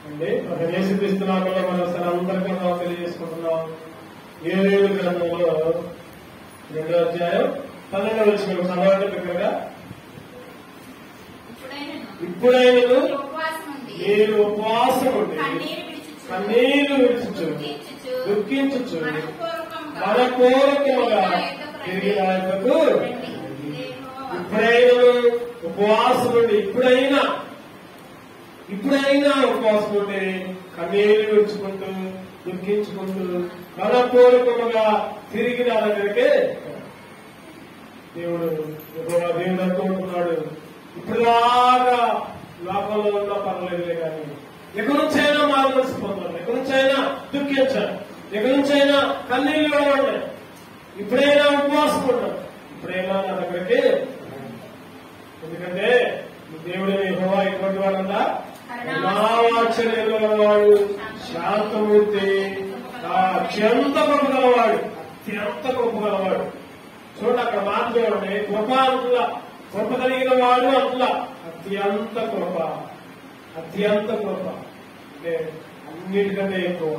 అండి ఒక యేసుక్రీస్తునామంలో మరోసారి అందరికీ మనం తెలియజేసుకుంటున్నాం ఏడేడు గ్రంథంలో రెండో అధ్యాయం పన్నెండు వచ్చిన చదవండి దగ్గరగా ఇప్పుడైనను ఇప్పుడైనను ఈ ఉపవాసం ఉండి మీరు ఉపవాసం ఉండి కన్నీరు విడుచుచు, కన్నీరు విడుచుచు దుఃఖించుచు, దుఃఖించుచు మనఃపూర్వకముగా మనపూర్వకముగా నా యొద్దకు తిరిగి రండి. నా యొద్దకు రండి. యెహోవా ఇప్పుడైనా ఉపవాసం ఉండి ఇప్పుడైనా ఇప్పుడైనా ఉపవాసం ఉండి కన్నీరు విడుచుకుంటూ దుఃఖించుకుంటూ మనపూర్వకముగా తిరిగి నా దగ్గరికి దేవుడు యెహోవా దేవుడు అనుకుంటున్నాడు ఇప్పుడులాగా లోకంలో ఉన్నా పర్వాలేదులే కానీ ఎక్కడి నుంచైనా మారవలసి పొందాలి ఎక్కడి నుంచైనా దుఃఖించాలి ఎక్కడి నుంచైనా కన్నీళ్ళు ఇవ్వండి ఇప్పుడైనా ఉపవాసం ఉండాలి ఇప్పుడైనా నా దగ్గరికి రండి. ఎందుకంటే ఈ దేవుడు యెహోవా ఎటువంటి వాడందా వాడు శాంతమూర్తి ఆ అత్యంత కృప గలవాడు అత్యంత కృప గలవాడు చూడండి అక్కడ మాట చూడండి కృప అంటులా కృప కలిగిన వాడు అంటులా అత్యంత కృప అత్యంత కృప అంటే అన్నిటికంటే ఎక్కువ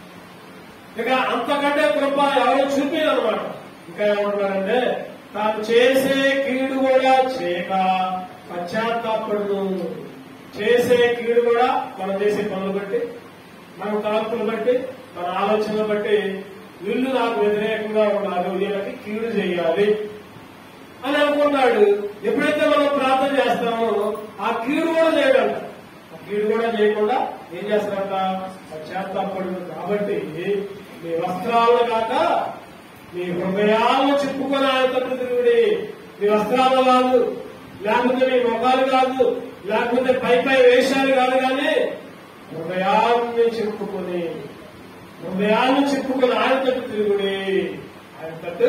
ఇక అంతకంటే కృప ఎవరో చూపించారనమాట ఇంకా ఏమంటున్నారంటే తాను చేసే కీడు కూడా చేయక పశ్చాత్తాపడు చేసే కీడు కూడా మనం చేసే పనులు బట్టి మన తలపులు బట్టి మన ఆలోచనలు బట్టి వీళ్ళు నాకు వ్యతిరేకంగా ఉన్నారు వీళ్ళకి కీడు చేయాలి అని అనుకున్నాడు ఎప్పుడైతే మనం ప్రార్థన చేస్తామో ఆ కీడు కూడా చేయడంట ఆ కీడు కూడా చేయకుండా ఏం చేస్తారంట పశ్చాత్తాపడు కాబట్టి మీ వస్త్రాలను కాక మీ హృదయాలను చెప్పుకొని ఆయన తట్టు తిరుగుడి మీ వస్త్రాలు కాదు లేకపోతే మీ ముఖాలు కాదు లేకపోతే పై పై వేషాలు కాదు కానీ హృదయాన్ని చెప్పుకొని హృదయాన్ని చెప్పుకొని ఆయన తట్టు తిరుగుడి ఆయన తట్టు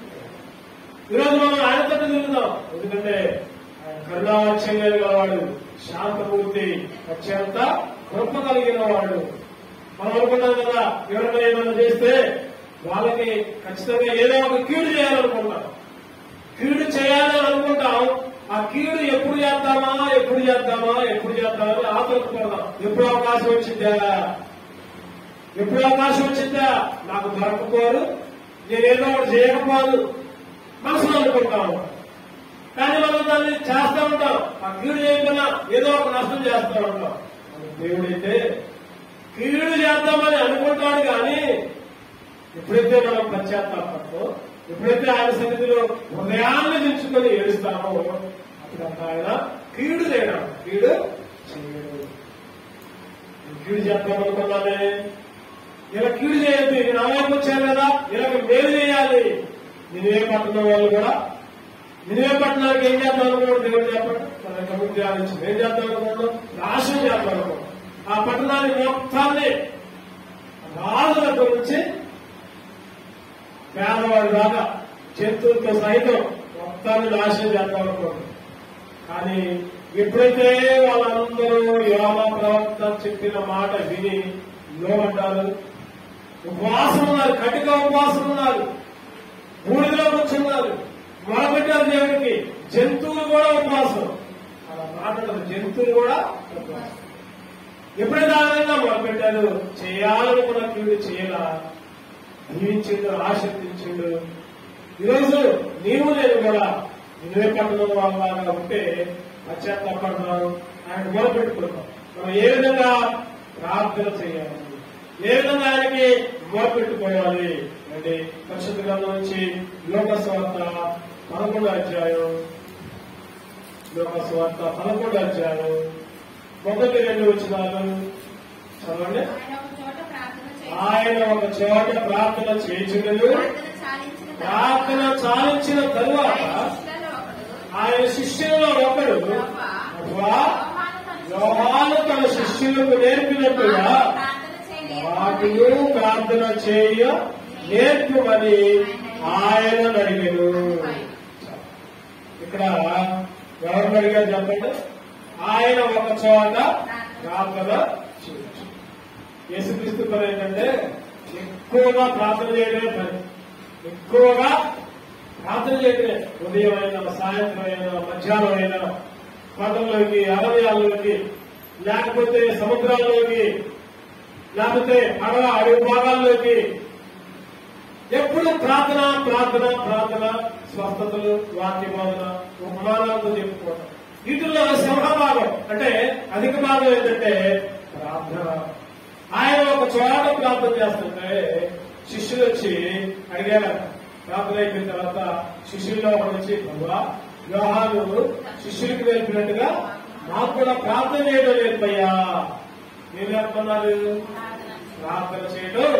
ఈరోజు మనం ఆయన తట్టు తిరుగుదాం ఎందుకంటే ఆయన కరుణావాచ్యం గలవాడు శాంతమూర్తి అత్యంత కృప కలిగిన వాడు మనం అనుకున్నాం కదా ఎవరైనా ఏమైనా చేస్తే వాళ్ళకి ఖచ్చితంగా ఏదో ఒక కీడు చేయాలనుకుంటాం కీడు చేయాలని అనుకుంటాం ఆ కీడు ఎప్పుడు చేద్దామా ఎప్పుడు చేద్దామా ఎప్పుడు చేద్దామా అని ఆతృతపడదాం ఎప్పుడు అవకాశం వచ్చిందా ఎప్పుడు అవకాశం వచ్చిందా నాకు దొరకపోరు నేనేదో ఒకటి చేయకపోదు మనసులో అనుకుంటాము కానీ మనం దాన్ని చేస్తా ఉంటాం ఆ కీడు చేయకుండా ఏదో ఒక నష్టం చేస్తా ఉంటాం దేవుడైతే కీడు చేద్దామని అనుకుంటాడు కానీ ఎప్పుడైతే మనం పశ్చాత్తాపడతామో ఎప్పుడైతే ఆయన సన్నిధిలో హృదయాన్ని దించుకొని ఏడుస్తామో అప్పుడు అంత ఆయన కీడు చేయడం కీడు చేయడు కీడు చేద్దామనుకున్నానే ఇలా కీడు చేయొద్దు ఇది నా వైపు వచ్చాను కదా ఇలా మేలు చేయాలి నిన్నే పట్టణం వాళ్ళు కూడా నిన్నే పట్టణానికి ఏం చేద్దాం అనుకోండి దేవుడు చెప్పండి మన యొక్క ముందు ఆలోచన ఏం చేద్దాం అనుకోండి నాశనం చేద్దాం అనుకోండి ఆ పట్టణాన్ని మొత్తాన్ని రాజుల గురించి పేదవాడి దాకా జంతువులతో సైతం మొత్తాన్ని నాశనం చేద్దాం అనుకోండి కానీ ఎప్పుడైతే వాళ్ళందరూ యోగ ప్రవక్త చెప్పిన మాట విని లోపడ్డారు ఉపవాసం ఉన్నారు కటిక ఉపవాసం ఉన్నారు బూడిదలో కూర్చున్నారు మొదలుపెట్టారు దేవుడికి జంతువులు కూడా ఉపవాసం అలా మాట్లాడదు జంతువులు కూడా ఉపవాసం ఎప్పుడైతే ఆ విధంగా మొదలుపెట్టారు చేయాలనుకున్న కీడు చేయాల దీవించిండు ఆశీర్దించిండు ఈరోజు నీవు నేను కూడా నిన్నే పట్టణం వాళ్ళగా ఉంటే పశ్చాత్తాపడతాం ఆయన మొదలుపెట్టుకుంటాం మనం ఏ విధంగా ప్రార్థన చేయాలి ఏ విధంగా ఆయనకి మొదలుపెట్టుకోవాలి అంటే పరిశుద్ధ గ్రంథం నుంచి లోకస్వార్త పదకొండు అధ్యాయం లోకస్వార్త పదకొండు అధ్యాయం మొదటి రెండు వచ్చినాలు చదవండి ఆయన ఒక చోట ప్రార్థన చేయి. ఆయన ఒక చోట ప్రార్థన చేయించుటలు ప్రార్థన చాలించిన తరువాత ప్రార్థన చాలించిన తరువాత శిష్యులలో ఒకడు, ఆయన శిష్యులలో ఒకడు "ప్రభువా, ప్రభువా, యోహాను యోహాను తన శిష్యులకు నేర్పినట్టుగా ప్రార్థన చేయని వాటిని ప్రార్థన చేయ నేర్పుమని ఆయన అడిగారు ఇక్కడ ఎవరు అడిగారు చెప్పండి ఆయన ఒక చోట ప్రార్థన చేయొచ్చు యేసుక్రీస్తు పని ఏంటంటే ఎక్కువగా ప్రార్థన చేయడమే పని ఎక్కువగా ప్రార్థన చేయడమే ఉదయం అయినా సాయంత్రం అయినా మధ్యాహ్నం అయినా పదంలోకి అరవయాల్లోకి లేకపోతే సముద్రాల్లోకి లేకపోతే పడవ అడుగు భాగాల్లోకి ఎప్పుడు ప్రార్థన ప్రార్థన ప్రార్థన స్వస్థతలు వాక్య బోధన ఉపమానాలతో చెప్పుకోవడం వీటిల్లో సింహభాగం అంటే అధిక భాగం ఏంటంటే ప్రార్థన ఆయన ఒక చోట ప్రార్థన చేస్తుంటే శిష్యులు వచ్చి అడిగారు ప్రార్థన అయిపోయిన తర్వాత శిష్యుల్లో ఒకటి వచ్చి ప్రభా వ్యవహారు శిష్యులకి నేర్పినట్టుగా మాకు కూడా ప్రార్థన చేయడం నేర్పయ్యా ఏం నేర్పన్నారు ప్రార్థన చేయడం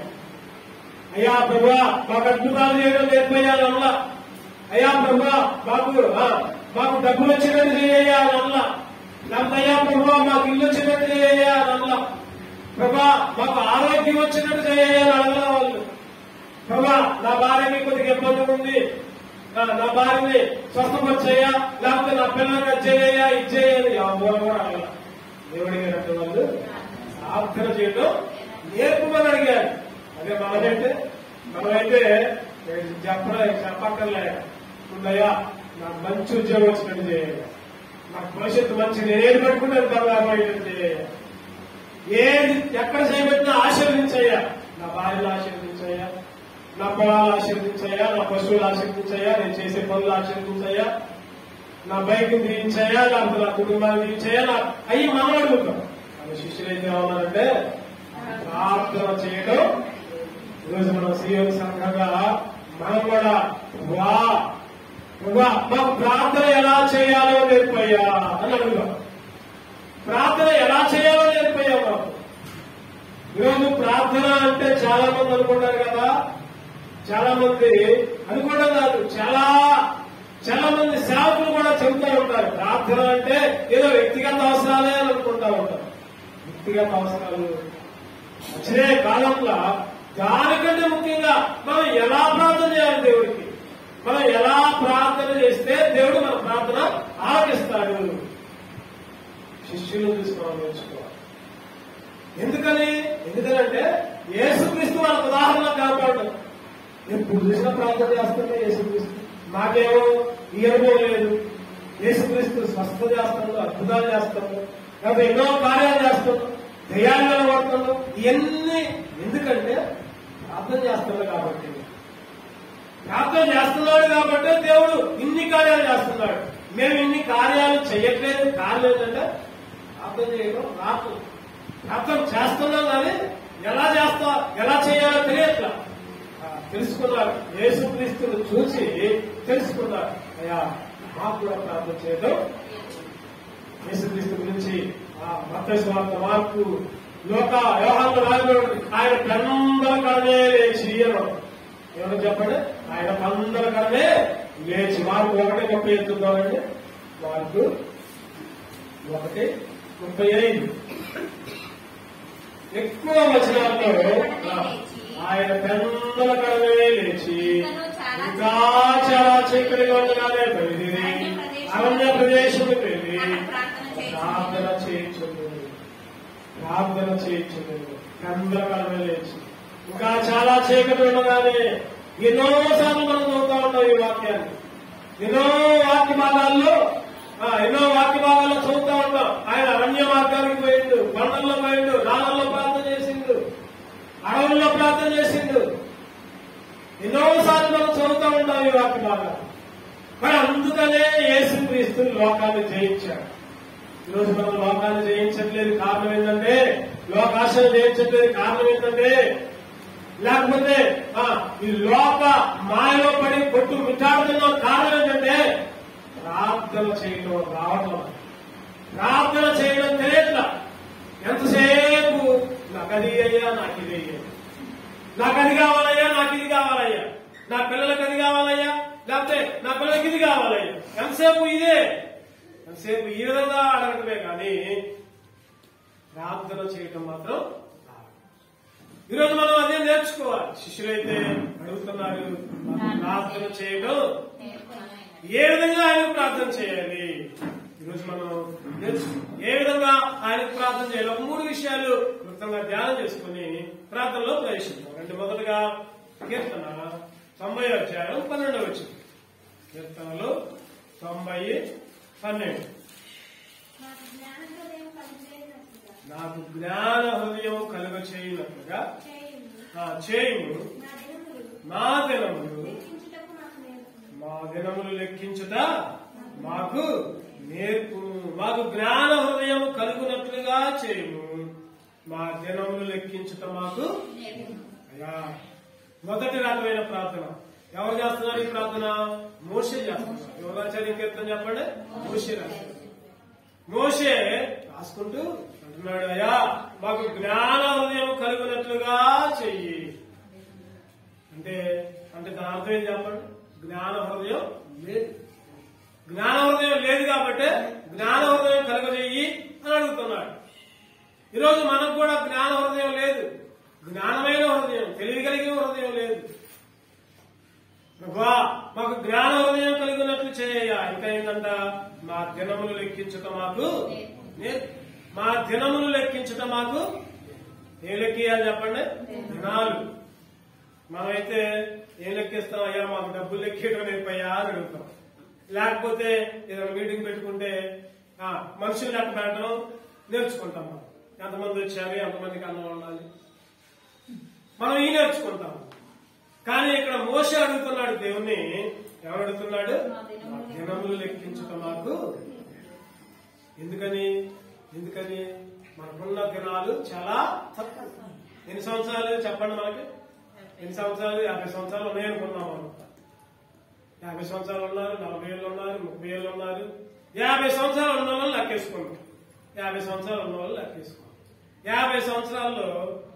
అయ్యా ప్రభా మాకు అద్భుతాలు చేయడం నేర్పయ్యానల్లా అయ్యా ప్రభా మాకు ఆ, మాకు డబ్బులు వచ్చినట్టు చేయాలల్లా లేకపోతే అయ్యా ప్రభా మాకు ఇల్లు వచ్చినట్టు చేయాలల్లా ప్రభా మాకు ఆరోగ్యం వచ్చినట్టు చేయాలల్లా వాళ్ళు ప్రభా నా భార్యకి కొద్దిగా ఇబ్బంది ఉంది ఆ, నా భార్యని స్వస్థపరిచయ్యా లేకపోతే నా పిల్లలకి చేయ్యా ఇది చేయాలి ఎవరు కూడా అడగల దేవుడి గారు వాళ్ళు ప్రార్థన చేయడం నేర్పమని అడిగారు అదే మనమైతే మనమైతే చెప్పలే చెప్పక్కర్లే ఉండయ్యా నాకు మంచి ఉద్యోగం వచ్చినట్టు చేయాలి నాకు భవిష్యత్తు మంచి నేను పెట్టుకుంటాను బంగారం అయ్యేటట్టు చేయాలి ఏది ఎక్కడ చేయబెట్టినా ఆశీర్వదించయ్యా నా భార్యలు ఆశీర్వదించయ్యా నా పొలాలు ఆశీర్వదించయ్యా నా పశువులు ఆశీర్వదించయ్యా నేను చేసే పనులు ఆశీర్వదించయ్యా నా బైక్ దీవించయ్యా లేకపోతే నా కుటుంబాన్ని దీవించయ్యా నా అయ్యి మనం అడుగుతాం అది శిష్యులు అయితే ఏమన్నారంటే ప్రార్థన చేయడం ఈరోజు మనం సీఎం సంఘంగా మనం కూడా వా వా మాకు ప్రార్థన ఎలా చేయాలో నేర్పయ్యా అని అడుగుదాం ప్రార్థన ఎలా చేయాలో నేర్పయ్యా మాకు ఈరోజు ప్రార్థన అంటే చాలా మంది అనుకుంటారు కదా చాలా మంది అనుకోవడం కాదు చాలా చాలా మంది సేవకులు కూడా చెబుతూ ఉంటారు ప్రార్థన అంటే ఏదో వ్యక్తిగత అవసరాలే అని అనుకుంటా ఉంటారు వ్యక్తిగత అవసరాలు వచ్చే కాలంలో దానికంటే ముఖ్యంగా మనం ఎలా ప్రార్థన చేయాలి దేవుడికి మనం ఎలా ప్రార్థన చేస్తే దేవుడు మన ప్రార్థన ఆలకిస్తాడు శిష్యులు తీసుకోవాలి నేర్చుకోవాలి ఎందుకని ఎందుకనంటే యేసుక్రీస్తు వాళ్ళకి ఉదాహరణ కాపాడు ఎప్పుడు చూసినా ప్రార్థన చేస్తుంటే యేసుక్రీస్తు నాకేమో ఈ అనుభవం లేదు యేసుక్రీస్తు స్వస్థత చేస్తాడు అద్భుతాలు చేస్తాడు లేకపోతే ఎన్నో కార్యాలు చేస్తాడు దయాలు నిలబడుతున్నాడు ఇవన్నీ ఎందుకంటే ప్రార్థన చేస్తున్నాడు కాబట్టి ప్రార్థన చేస్తున్నాడు కాబట్టి దేవుడు ఇన్ని కార్యాలు చేస్తున్నాడు మేము ఇన్ని కార్యాలు చేయట్లేదు కారణం ఏంటంటే ప్రార్థన చేయడం రాకు ప్రార్థన చేస్తున్నాం కానీ ఎలా చేస్తా ఎలా చేయాలో తెలియట్లా ఆ, తెలుసుకున్నారు యేసుక్రీస్తును చూసి తెలుసుకున్నారు అయ్యా మాకు కూడా ప్రార్థన చేయడం యేసుక్రీస్తు గురించి ఆ మత్తయి సువార్త మార్పు లోక వ్యవహారంలో రాయబడి ఆయన పెందల కడనే లేచి అన్నాడు ఎవరు చెప్పండి ఆయన పందల కడనే లేచి మార్పు ఒకటి ముప్పై ఎత్తుందామండి మార్పు ఒకటి ముప్పై ఐదు ఎక్కువ వచనాల్లో ఆ, ఆయన పెందల కడనే లేచి ఇంకా చాలా చీకటిగా ఉండగానే బయలుదేరి అరణ్య ప్రదేశం వెళ్ళి ప్రార్థన చేయించుంది ప్రార్థన చేయించుంది గందరగోళమే లేచి ఇంకా చాలా చీకటి ఉండగానే ఎన్నో సార్లు మనం చదువుతా ఉంటాం ఈ వాక్యాన్ని ఎన్నో వాక్య భాగాల్లో ఆ, ఎన్నో వాక్య భాగాల్లో చదువుతా ఉంటాం ఆయన అరణ్య మార్గానికి పోయిండు కొండల్లో పోయిండు రాళ్ళల్లో ప్రార్థన చేసిండు అడవుల్లో ప్రార్థన చేసిండు ఎన్నో సార్లు మనం చదువుతా ఉంటాం ఈ వాక్య భాగాలు మరి అందుకనే యేసుక్రీస్తు లోకాన్ని జయించాడు ఈరోజు మనం లోకాన్ని జయించట్లేదు కారణం ఏంటంటే లోకాశను జయించట్లేదు కారణం ఏంటంటే లేకపోతే ఆ, ఈ లోక మాయలో పడి కొట్టు మిట్టాడుతున్న కారణం ఏంటంటే ప్రార్థన చేయడం రావటం ప్రార్థన చేయడం తెలియట్లా ఎంతసేపు నాకు అది అయ్యా నాకు ఇది అయ్యా నాకు అది కావాలయ్యా నాకు ఇది కావాలయ్యా నా పిల్లలకి అది కావాలయ్యా లేకపోతే నా పిల్లలకి ఇది కావాలయ్యా ఎంతసేపు ఇదే ఎంతసేపు ఈ విధంగా అడగటమే కానీ ప్రార్థన చేయటం మాత్రం రాదు. ఈరోజు మనం అదే నేర్చుకోవాలి శిష్యులైతే అడుగుతున్నారు ప్రార్థన చేయడం ఏ విధంగా ఆయనకు ప్రార్థన చేయాలి ఈరోజు మనం నేర్చుకుందాం. ఏ విధంగా ఆయనకు ప్రార్థన చేయాలి ఒక మూడు విషయాలు క్లుప్తంగా ధ్యానం చేసుకుని ప్రార్థనలో ప్రవేశిద్దాం అంటే మొదటగా కీర్తన తొంభై అధ్యాయం పన్నెండవ వచ్చింది కీర్తనలు తొంభై పన్నెండు నాకు జ్ఞాన హృదయం కలిగే నాకు జ్ఞాన హృదయం కలుగ చేయనట్లుగా చేయుము. ఆ, చేయుము నా దినములు మా దినములు లెక్కించుటకు నాకు నేర్పుము. మా దినములు లెక్కించుట మాకు నేర్పు మాకు జ్ఞాన హృదయం కలుగునట్లుగా చేయము మా దినములు లెక్కించుట మాకు నేర్పుము. అయ్యా మొదటి రకమైన ప్రార్థన ఎవరు చేస్తున్నారు ఈ ప్రార్థన మోషే చేస్తున్నారు ఎవరు రాశారు ఇంకెత్తం చెప్పండి మోషే రాశారు మోషే రాసుకుంటూ అంటున్నాడు అయ్యా మాకు జ్ఞాన హృదయం కలుగునట్లుగా చెయ్యి అంటే అంటే దాని అర్థం ఏం చెప్పండి జ్ఞాన హృదయం లేదు జ్ఞాన హృదయం లేదు కాబట్టి జ్ఞాన హృదయం కలుగజేయి అని అడుగుతున్నాడు ఈరోజు మనకు కూడా జ్ఞాన హృదయం లేదు జ్ఞానమైన హృదయం తెలివి కలిగిన హృదయం లేదు ప్రభా మాకు జ్ఞాన హృదయం కలిగినట్లు చేయ ఇంకా ఏంటంట మా దినములు లెక్కించుట మాకు నేర్పు. మా దినములు లెక్కించుట మాకు ఏ లెక్కియాలి చెప్పండి దినాలు మనమైతే ఏం లెక్కిస్తాం అయ్యా మాకు డబ్బులు లెక్కేయడం నేర్పయ్యా అని అడుగుతాం లేకపోతే ఏదైనా మీటింగ్ పెట్టుకుంటే ఆ, మనుషులు లెక్క పెట్టడం నేర్చుకుంటాం మనం ఎంతమంది వచ్చారు ఎంతమందికి అన్నం ఉండాలి మనం ఈ నేర్చుకుంటాం కానీ ఇక్కడ మోస అడుగుతున్నాడు దేవుణ్ణి ఎవరు అడుగుతున్నాడు మా దినములు మా దినములు లెక్కించుట మాకు ఎందుకని ఎందుకని మనకున్న దినాలు చాలా తక్కువ ఎన్ని సంవత్సరాలు చెప్పండి మనకి ఎన్ని సంవత్సరాలు యాభై సంవత్సరాలు ఉన్నాయనుకున్నాం మనం యాభై సంవత్సరాలు ఉన్నారు నలభై ఏళ్ళు ఉన్నారు ముప్పై ఏళ్ళు ఉన్నారు యాభై సంవత్సరాలు ఉన్న వాళ్ళు లెక్కేసుకోండి యాభై సంవత్సరాలు ఉన్న వాళ్ళు లెక్కేసుకోండి యాభై సంవత్సరాల్లో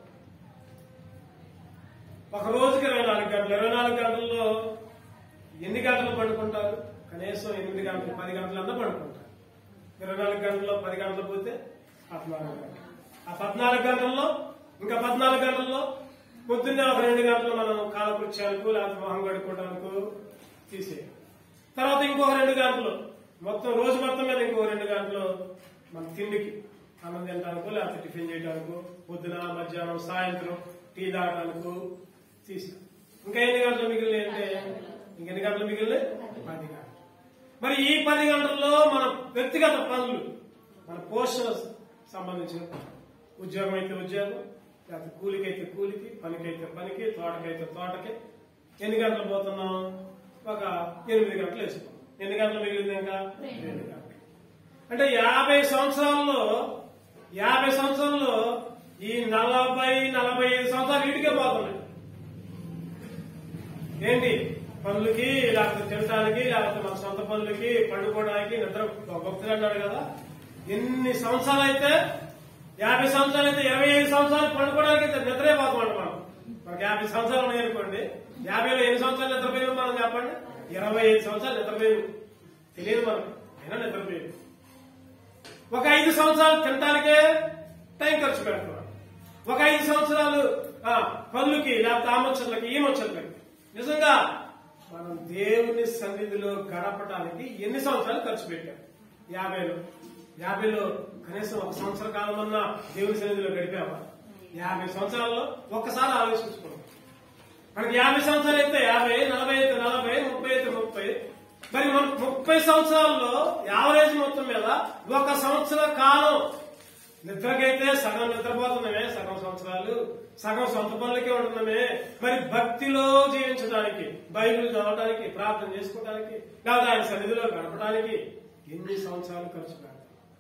ఒక రోజుకి ఇరవై నాలుగు గంటలు ఇరవై నాలుగు గంటల్లో ఎన్ని గంటలు పడుకుంటారు కనీసం ఎనిమిది గంటలు పది గంటలన్నా పడుకుంటారు ఇరవై నాలుగు గంటల్లో పది గంటలు పోతే పద్నాలుగు గంటలు ఆ పద్నాలుగు గంటల్లో ఇంకా పద్నాలుగు గంటల్లో పొద్దున్నే ఒక రెండు గంటలు మనం కాలకృత్యాలకు లేకపోతే మొహం కడుక్కోవడానికి తీసేయాలి తర్వాత ఇంకో రెండు గంటలు మొత్తం రోజు మొత్తం మీద ఇంకో రెండు గంటలు మన తిండికి అన్నం తినడానికి లేకపోతే టిఫిన్ చేయడానికి పొద్దున మధ్యాహ్నం సాయంత్రం టీ తాగడానికి తీసాం ఇంకా ఎన్ని గంటలు మిగిలినాయి అంటే ఇంకెన్ని గంటలు మిగిలినాయి పది గంటలు మరి ఈ పది గంటల్లో మన వ్యక్తిగత పనులు మన పోషణ సంబంధించిన పనులు. ఉద్యోగం అయితే ఉద్యోగం లేకపోతే కూలికైతే కూలికి పనికైతే పనికి తోటకైతే తోటకి ఎన్ని గంటలు పోతున్నాం ఒక ఎనిమిది గంటలు వేసుకోం ఎన్ని గంటలు మిగిలింది ఇంకా రెండు గంటలు అంటే యాభై సంవత్సరాల్లో యాభై సంవత్సరాల్లో ఈ నలభై నలభై ఐదు సంవత్సరాలు ఇంటికే పోతున్నాయి ఏంటి పనులకి లేకపోతే తినడానికి లేకపోతే మన సొంత పనులకి పండుకోవడానికి నిద్ర భక్తులు అన్నాడు కదా ఎన్ని సంవత్సరాలు అయితే యాభై సంవత్సరాలు అయితే ఇరవై ఐదు సంవత్సరాలు పండుకోవడానికి అయితే నిద్రే పోతామంట మనం మనకి యాభై సంవత్సరాలు ఉన్నాయి అనుకోండి యాభైలో ఎన్ని సంవత్సరాలు నిద్రపోయారు మనం చెప్పండి ఇరవై ఐదు సంవత్సరాలు నిద్రపోయారు తెలియదు మనకి అయినా నిద్రపోయారు ఒక ఐదు సంవత్సరాలు తినడానికే టైం ఖర్చు పెడుతున్నాం ఒక ఐదు సంవత్సరాలు ఆ, పనులకి లేకపోతే ఆ ముచ్చట్లకి ఈ ముచ్చట్లకి నిజంగా మనం దేవుని సన్నిధిలో గడపడానికి ఎన్ని సంవత్సరాలు ఖర్చు పెట్టాం యాభైలో యాభైలో కనీసం ఒక సంవత్సర కాలం అన్నా దేవుని సన్నిధిలో గడిపామా యాభై సంవత్సరాల్లో ఒక్కసారి ఆలోచించుకున్నాం మనకి యాభై సంవత్సరాలు అయితే యాభై నలభై అయితే నలభై ముప్పై అయితే ముప్పై మరి మన ముప్పై సంవత్సరాల్లో యావరేజ్ మొత్తం మీద ఒక సంవత్సర కాలం నిద్రకైతే సగం నిద్రపోతున్నామే సగం సంవత్సరాలు సగం సొంత పనులకే ఉంటున్నామే మరి భక్తిలో జీవించడానికి బైబిల్ చదవడానికి ప్రార్థన చేసుకోవడానికి లేదా ఆయన సన్నిధిలో గడపడానికి ఎన్ని సంవత్సరాలు ఖర్చు పెడతాం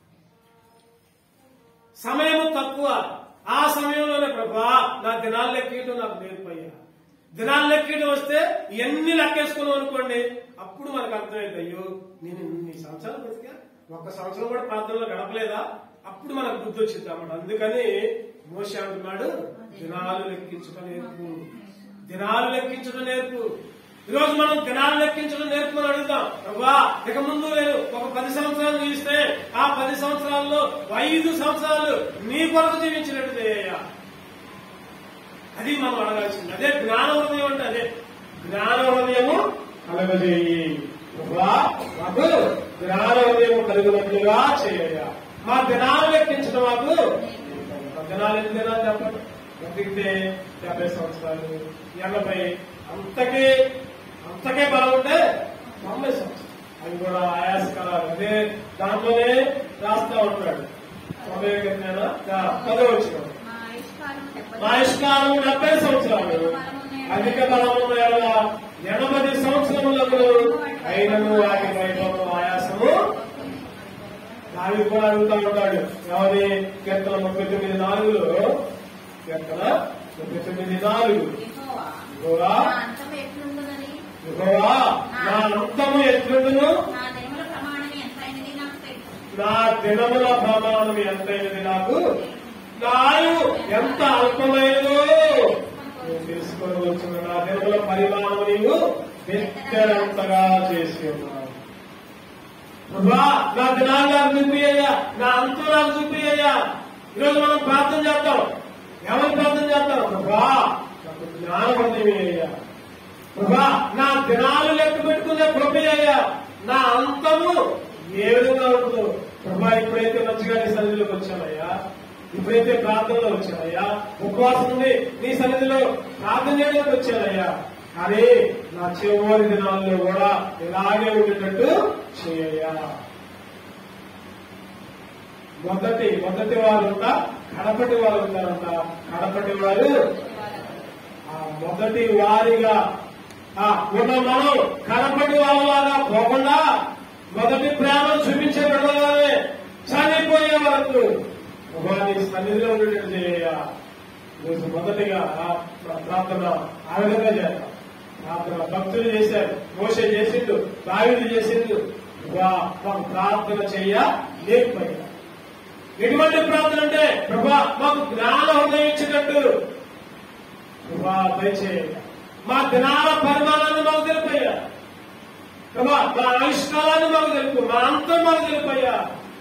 సమయం తక్కువ ఆ సమయంలోనే ప్రభా నా దినాలు లెక్కేయటం నాకు నేర్పయ్యా దినాలు లెక్కేయటం వస్తే ఎన్ని లెక్కేసుకున్నాం అనుకోండి అప్పుడు మనకు అర్థమైంది అయ్యో నేను ఇన్ని సంవత్సరాలు బతికా ఒక్క సంవత్సరం కూడా ప్రార్థనలో గడపలేదా అప్పుడు మనకు బుద్ధి వచ్చింది అన్నమాట అందుకని మోస అంటున్నాడు దినాలు లెక్కించడం నేర్పు దినాలు లెక్కించడం నేర్పు ఈరోజు మనం దినాలు లెక్కించడం నేర్పుమని అడుగుతాం ప్రభా ఇక ముందు నేను ఒక పది సంవత్సరాలు జీవిస్తే ఆ పది సంవత్సరాల్లో ఐదు సంవత్సరాలు నీ కొరకు జీవించినట్టు చేయ అది మనం అడగాల్సింది అదే జ్ఞాన హృదయం అంటే అదే జ్ఞాన హృదయము కలగజేయి ప్రభా మాకు జ్ఞాన హృదయం కలిగినట్లుగా చేయ మా దినాలు లెక్కించడం మాకు మా దినాలు ఎన్ని దినాలు చెప్పండి బతికితే డెబ్బై సంవత్సరాలు ఎనభై అంతకే అంతకే బలం ఉంటే తొంభై సంవత్సరాలు అవి కూడా ఆయాసకరాలు అదే దాంట్లోనే రాస్తా ఉంటాడు సమయ కీర్తన పదో వచ్చిన మా ఆయుష్కాలం డెబ్బై మా ఆయుష్కాలం డెబ్బై సంవత్సరాలు అధిక బలమున్న ఎడల ఎనభై సంవత్సరములకు అయినను వాటి వైభవం ఆయాసము నావి కూడా అడుగుతా ఉంటాడు ఎవరి కీర్తన ముప్పై తొమ్మిది నాలుగులో కీర్తన ముప్పై తొమ్మిది నాలుగు యెహోవా, యెహోవా, నా అంతం ఎట్లుండునని, యెహోవా, నా అంతము ఎట్లుండును నా దినముల ప్రమాణం ఎంతైనది నాకు తెలుసు. నా దినముల ప్రమాణం ఎంతైనది నాకు నా ఆయువు ఎంత అల్పమైనదో నేను తెలుసుకొని వచ్చిన నా దినముల పరిమాణం నీవు వ్యక్తరంతగా చేసి ఉన్నావు ప్రభా నా దినాలు నాకు చూపియ్యా నా అంతం నాకు చూపియ్యా ఈరోజు మనం ప్రార్థన చేస్తాం ఎవరు ప్రార్థన చేస్తాం ప్రభా నాకు జ్ఞానపడేవి అయ్యా ప్రభా నా దినాలు లెక్క పెట్టుకునే కృపయ్యా నా అంతము ఏ విధంగా ఉంటుందో ప్రభా ఇప్పుడైతే మంచిగా నీ సన్నిధిలోకి వచ్చానయ్యా ఇప్పుడైతే ప్రార్థనలో వచ్చానయ్యా ఉపవాసం నుండి నీ సన్నిధిలో ప్రార్థన చేయడానికి వచ్చానయ్యా కానీ నా చివరి దినాల్లో కూడా ఇలాగే ఉండేటట్టు చేయయ్యా మొదటి మొదటి వారు ఉంటా కడపటి వారు ఉంటారంట కడపటి వారు ఆ మొదటి వారిగా ఆ ఉన్న మనం కనపడి వాళ్ళలాగా పోకుండా మొదటి ప్రేమను చూపించే బిడ్డలానే చనిపోయే వరకు వారి సన్నిధిలో ఉండేటట్టు చేయ ఈరోజు మొదటిగా ఆ ప్రార్థన ఆ విధంగా చేద్దాం ప్రార్థన భక్తులు చేశారు మోస చేసిండు దావిడు చేసిండు వా మాకు ప్రార్థన చెయ్య లేకపోయా ఎటువంటి ప్రార్థన అంటే ప్రభా మాకు జ్ఞాన హృదయం ఇచ్చినట్టు ప్రభా దయచేయ మా దినాల పరిమాణాన్ని మాకు తెలిపయ్యా ప్రభా మా ఆవిష్కారాన్ని మాకు తెలుపు మా అంతం మాకు తెలిపయ్యా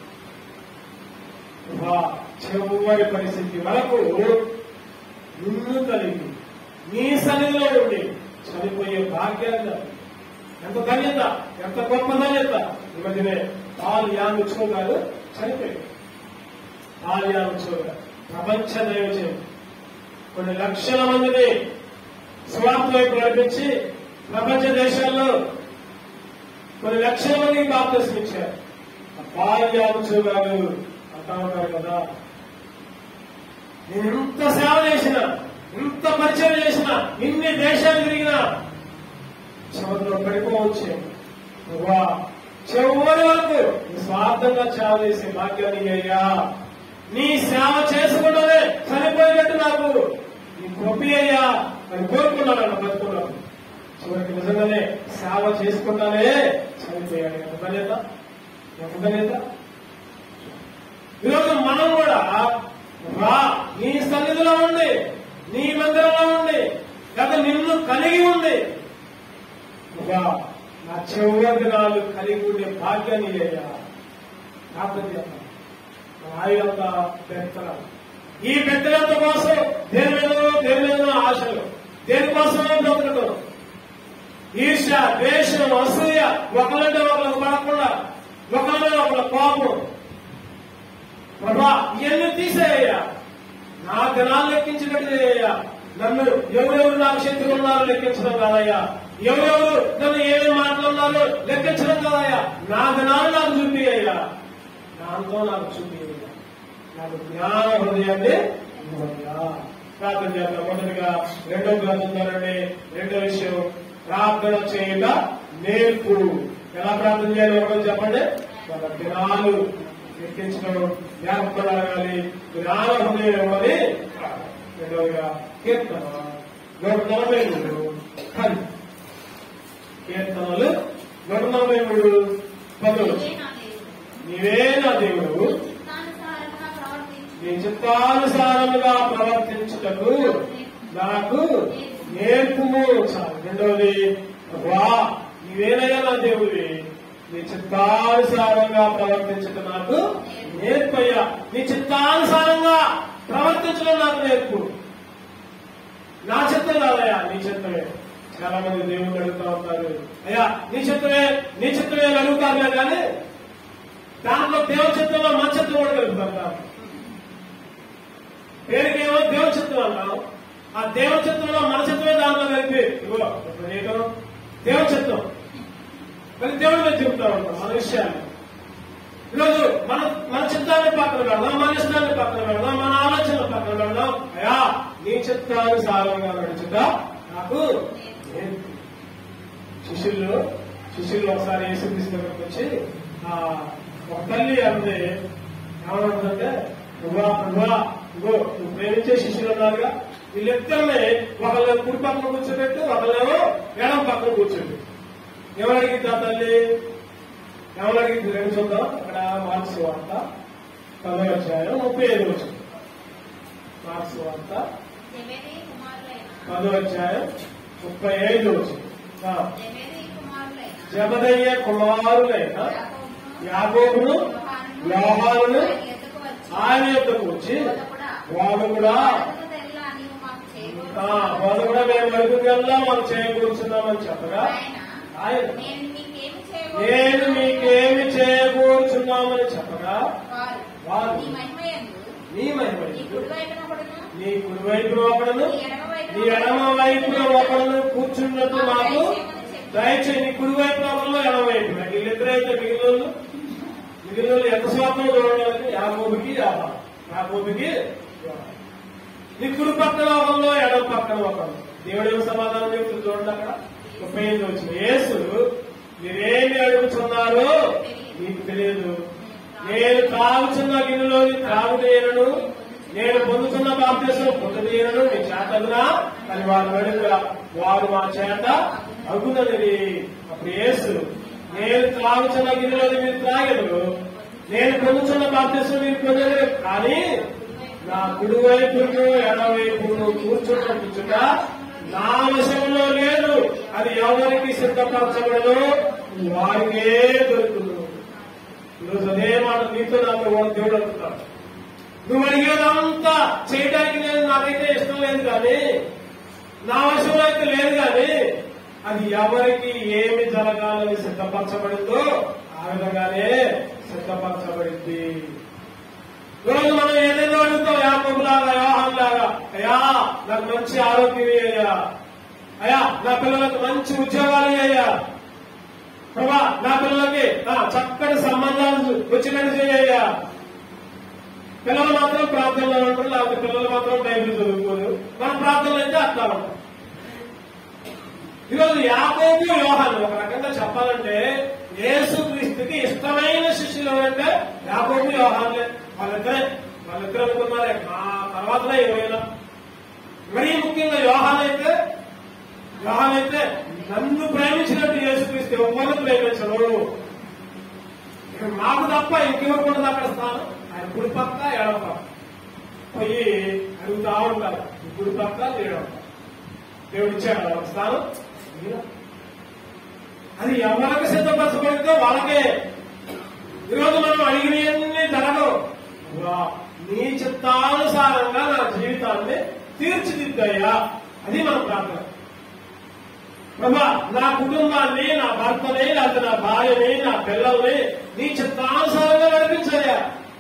ప్రభా చివరి పరిస్థితి వరకు నిన్ను కలిగి నీ సన్నిధిలో ఉండి చనిపోయే భాగ్యాన్ని నాకు. ఎంత ధన్యత ఎంత గొప్ప ధన్యత ఈ మధ్యనే పాలు యామిచ్చో గారు చనిపోయారు పాలు యామిచ్చో గారు ప్రపంచ దైవజయం కొన్ని లక్షల మందిని స్వార్థ వైపు నడిపించి ప్రపంచ దేశాల్లో కొన్ని లక్షల మందికి బాప్తీసం ఇచ్చారు ఆ బాల్యాముచు గారు అంటా ఉంటారు కదా నేను ఇంత సేవ చేసిన ఇంత పరిచయం చేసిన ఇన్ని దేశాలు తిరిగినా చివరిలో పడిపోవచ్చు నువ్వా చివరి వరకు స్వార్థంగా సేవ చేసే భాగ్యాన్ని అయ్యా నీ సేవ చేసుకుంటే చనిపోయినట్టు నాకు నీ గొప్పి అయ్యా అని కోరుకున్నాను అన్న బతుకున్నాను చివరికి నిజంగానే సేవ చేసుకుంటానే చనిపోయాడు ఎంత ధన్యత ఎంత ధన్యత ఈరోజు మనం కూడా రా నీ సన్నిధిలో ఉండి నీ మందిరంలో ఉండి గత నిన్ను కలిగి ఉండి రా నా చివరి దినాలు కలిగి ఉండే భాగ్యాన్ని అయ్యా ప్రార్థన చేద్దాం మన ఆయుధంతా పెత్తనం ఈ పెద్దలంత కోసం దేని మీదనో దేని మీదనో ఆశలు దేనికోసమో బ్రతకడం ఈర్ష ద్వేషం అసూయ ఒకళ్ళంటే ఒకళ్ళకు పడకుండా ఒకళ్ళ మీద ఒకళ్ళ కోపం ప్రభా ఇవన్నీ తీసేయ్యా నా దినాలు లెక్కించినట్టు చేయ్యా నన్ను ఎవరెవరు నాకు శత్రువు ఉన్నారో లెక్కించడం కాదయ్యా ఎవరెవరు నన్ను ఏమేమి మాట్లాడున్నారో లెక్కించడం కాదయ్యా నా దినాలు నాకు చూపియ్యా దాంతో నాకు చూపియ్యా నాకు జ్ఞాన హృదయాన్ని ఇవ్వయ్యా ప్రార్థన చేద్దాం మొదటిగా రెండో ప్రార్థన రెండో విషయం ప్రార్థన చేయట నేర్పు ఎలా ప్రార్థన చేయాలి ఒకరోజు చెప్పండి మన దినాలు ఎక్కించడం జ్ఞాపకం అడగాలి జ్ఞాన హృదయం ఇవ్వాలి రెండవదిగా కీర్తన నూట నలభై మూడు పది కీర్తనలు నూట నలభై మూడు పదులు నీవే నా దేవుడు. నీవే నా దేవుడు చిత్తానుసారంగా ప్రవర్తించు. నీ చిత్తానుసారముగా ప్రవర్తించుటకు నాకు నేర్పుము చాలు రెండవది వా నీవేనయ్యా నా దేవుడి నీ చిత్తానుసారంగా ప్రవర్తించటం నాకు నేర్పయ్యా నీ చిత్తానుసారంగా ప్రవర్తించడం నాకు నేర్పు నా చిత్తం కాదయ్యా నీ చిత్తమే చాలా మంది దేవుడు అడుగుతా ఉంటారు అయ్యా నీ చిత్తమే నీ చిత్తమే అని అడుగుతారులే కానీ దాంట్లో దేవ చిత్తంలో మన చిత్తం కూడా కలుగుతారు పేరుకేమో దేవ చిత్తం అంటాం ఆ దేవ చిత్తంలో మన చిత్తమే దాంట్లో కలిపి ఇగో ఇప్పుడు నీకు దేవ చిత్తం మరి దేవుడు మీద చెప్తా ఉంటాం మన విషయాన్ని ఈరోజు మన మన చిత్తాన్ని పక్కన పెడదాం మన ఇష్టాన్ని పక్కన పెడదాం మన ఆలోచనలు పక్కన పెడదాం అయ్యా నీ చిత్తానుసారంగా నడుచుట నాకు నేర్పు. శిష్యులు శిష్యులు ఒకసారి యేసుక్రీస్తు దగ్గరకు వచ్చి ఆ ఒక తల్లి అంది ఏమనుకుందంటే నువ్వా నువ్వా ఇగో నువ్వు ప్రేమించే శిష్యులు ఉన్నారుగా వీళ్ళిద్దరిని ఒకళ్ళ కుడి పక్కన కూర్చోబెట్టు ఒకళ్ళేమో ఎడం పక్కన కూర్చోబెట్టు ఎవరు అడిగింది ఆ తల్లి ఎవరు అడిగింది రెండు చూద్దాం అక్కడ మార్క్స్ వార్త పదో అధ్యాయం ముప్పై ఐదు వచ్చింది మార్క్స్ వార్త జబేదయి కుమారులైన పదో అధ్యాయం ముప్పై ఐదు వచ్చింది ఆ, జబేదయి కుమారులైన జబదయ్య కుమారులైన యాకోబును, యాకోబును యోహానును ఆయన యొద్దకు వచ్చి, ఆయన యొద్దకు వచ్చి బోధకుడా, వాడు కూడా బోధకుడెల్లా నీవు మాకు చేయకూడదు. ఆ, వాడు కూడా మేము అడుగుదల్లా మనం చేయకూర్చున్నామని చెప్పగా ఆయన, ఆయన నేను మీకేమి చేయకూడదు. నేను మీకేమి చేయకూర్చున్నామని చెప్పగా వారు, వారు, నీ మహిమయందు, నీ మహిమ నీ కుడివైపున ఒకడును, నీ కుడివైపున ఒకడును నీ ఎడమ వైపున నీ ఎడమ వైపున ఒకడును కూర్చున్నట్టు మాకు దయచేసి నీ కుడివైపున ఒకళ్ళు ఎడమ వైపున వీళ్ళిద్దరైతే మిగిలిన వాళ్ళు మిగిలిన వాళ్ళు ఎంత స్వార్థం చూడడానికి యాకోబుకి యాభా యాకోబుకి యోహాను. నీ కుడి పక్కన ఒకళ్ళు ఎడమ పక్కన ఒకళ్ళు దేవుడు ఏమి సమాధానం చెప్తుంది చూడండి అక్కడ ముప్పై ఎనిమిది వచ్చిన యేసు మీరేమి అడుగుతున్నారు నీకు తెలియదు నేను త్రాగుచున్న గిన్నెలోని త్రాగుదేయను నేను పొందుతున్న బాప్తీసం పొందదేయను మీ చేతగునా అని వారు అడుగుగా వారు మా చేత అగునది అప్పుడు యేసు నేను త్రాగుచున్న గిన్నెలోని మీరు త్రాగెదరు నేను పొందుతున్న బాప్తీసం మీరు పొందలేరు కానీ నా కుడివైపును ఎడవైపును కూర్చుంటుట నా వశంలో లేదు అది ఎవరికి సిద్ధపరచబడదు వారికే దొరుకుతుంది ఈరోజు అదే మాట నీతో నాతో కూడా దేవుడు అంటున్నాడు నువ్వు అడిగేదంతా చేయడానికి నేను నాకైతే ఇష్టం లేదు కానీ నా వశంలో అయితే లేదు కానీ అది ఎవరికి ఏమి జరగాలని సిద్ధపరచబడిందో ఆ విధంగానే సిద్ధపరచబడింది ఈరోజు మనం ఏదేదో అడుగుతాం యాపంలాగా వ్యవహారం లాగా అయ్యా నాకు మంచి ఆరోగ్యం అయ్యా అయ్యా నా పిల్లలకు మంచి ఉద్యోగాలు అయ్యా ప్రభా నా పిల్లలకి ఆ, చక్కటి సంబంధాలు వచ్చినట్టు చేయ్యా పిల్లలు మాత్రం ప్రార్థనలో ఉంటారు లేకపోతే పిల్లలు మాత్రం బైబిల్ చదువుకోరు మన ప్రార్థనలు అయితే అట్లా ఉంటాం ఈరోజు యాకోబు యోహాను ఒక రకంగా చెప్పాలంటే యేసు క్రీస్తుకి ఇష్టమైన శిష్యులు ఎవరంటే యాకోబు యోహాన్లే వాళ్ళిద్దరే వాళ్ళిద్దరు అనుకున్నారే మా తర్వాతనే ఎవరైనా మరీ ముఖ్యంగా యోహాన్ అయితే యోహాన్ అయితే నన్ను ప్రేమించినట్టు యేసుక్రీస్తు ఎవరు ప్రేమించరు ఇక మాకు తప్ప ఇంకెవరు కూడా అక్కడ స్థానం ఆయన కుడి పక్క ఎడమ పక్క పోయి అడుగుతా ఉంటారు ఈ కుడి పక్క ఎడమ పక్క దేవుడు ఇచ్చాడు వాళ్ళ స్థానం ఇలా. అది ఎవరికి సిద్ధపరచబడితే వాళ్ళకే ఈరోజు మనం అడిగినవన్నీ జరగవు వా, నీ చిత్తానుసారంగా నా జీవితాన్ని తీర్చిదిద్దయ్యా అది మన ప్రార్థన ప్రభా నా కుటుంబాన్ని నా భర్తని లేకపోతే నా భార్యని నా పిల్లల్ని నీ చిత్తానుసారంగా నడిపించయ్యా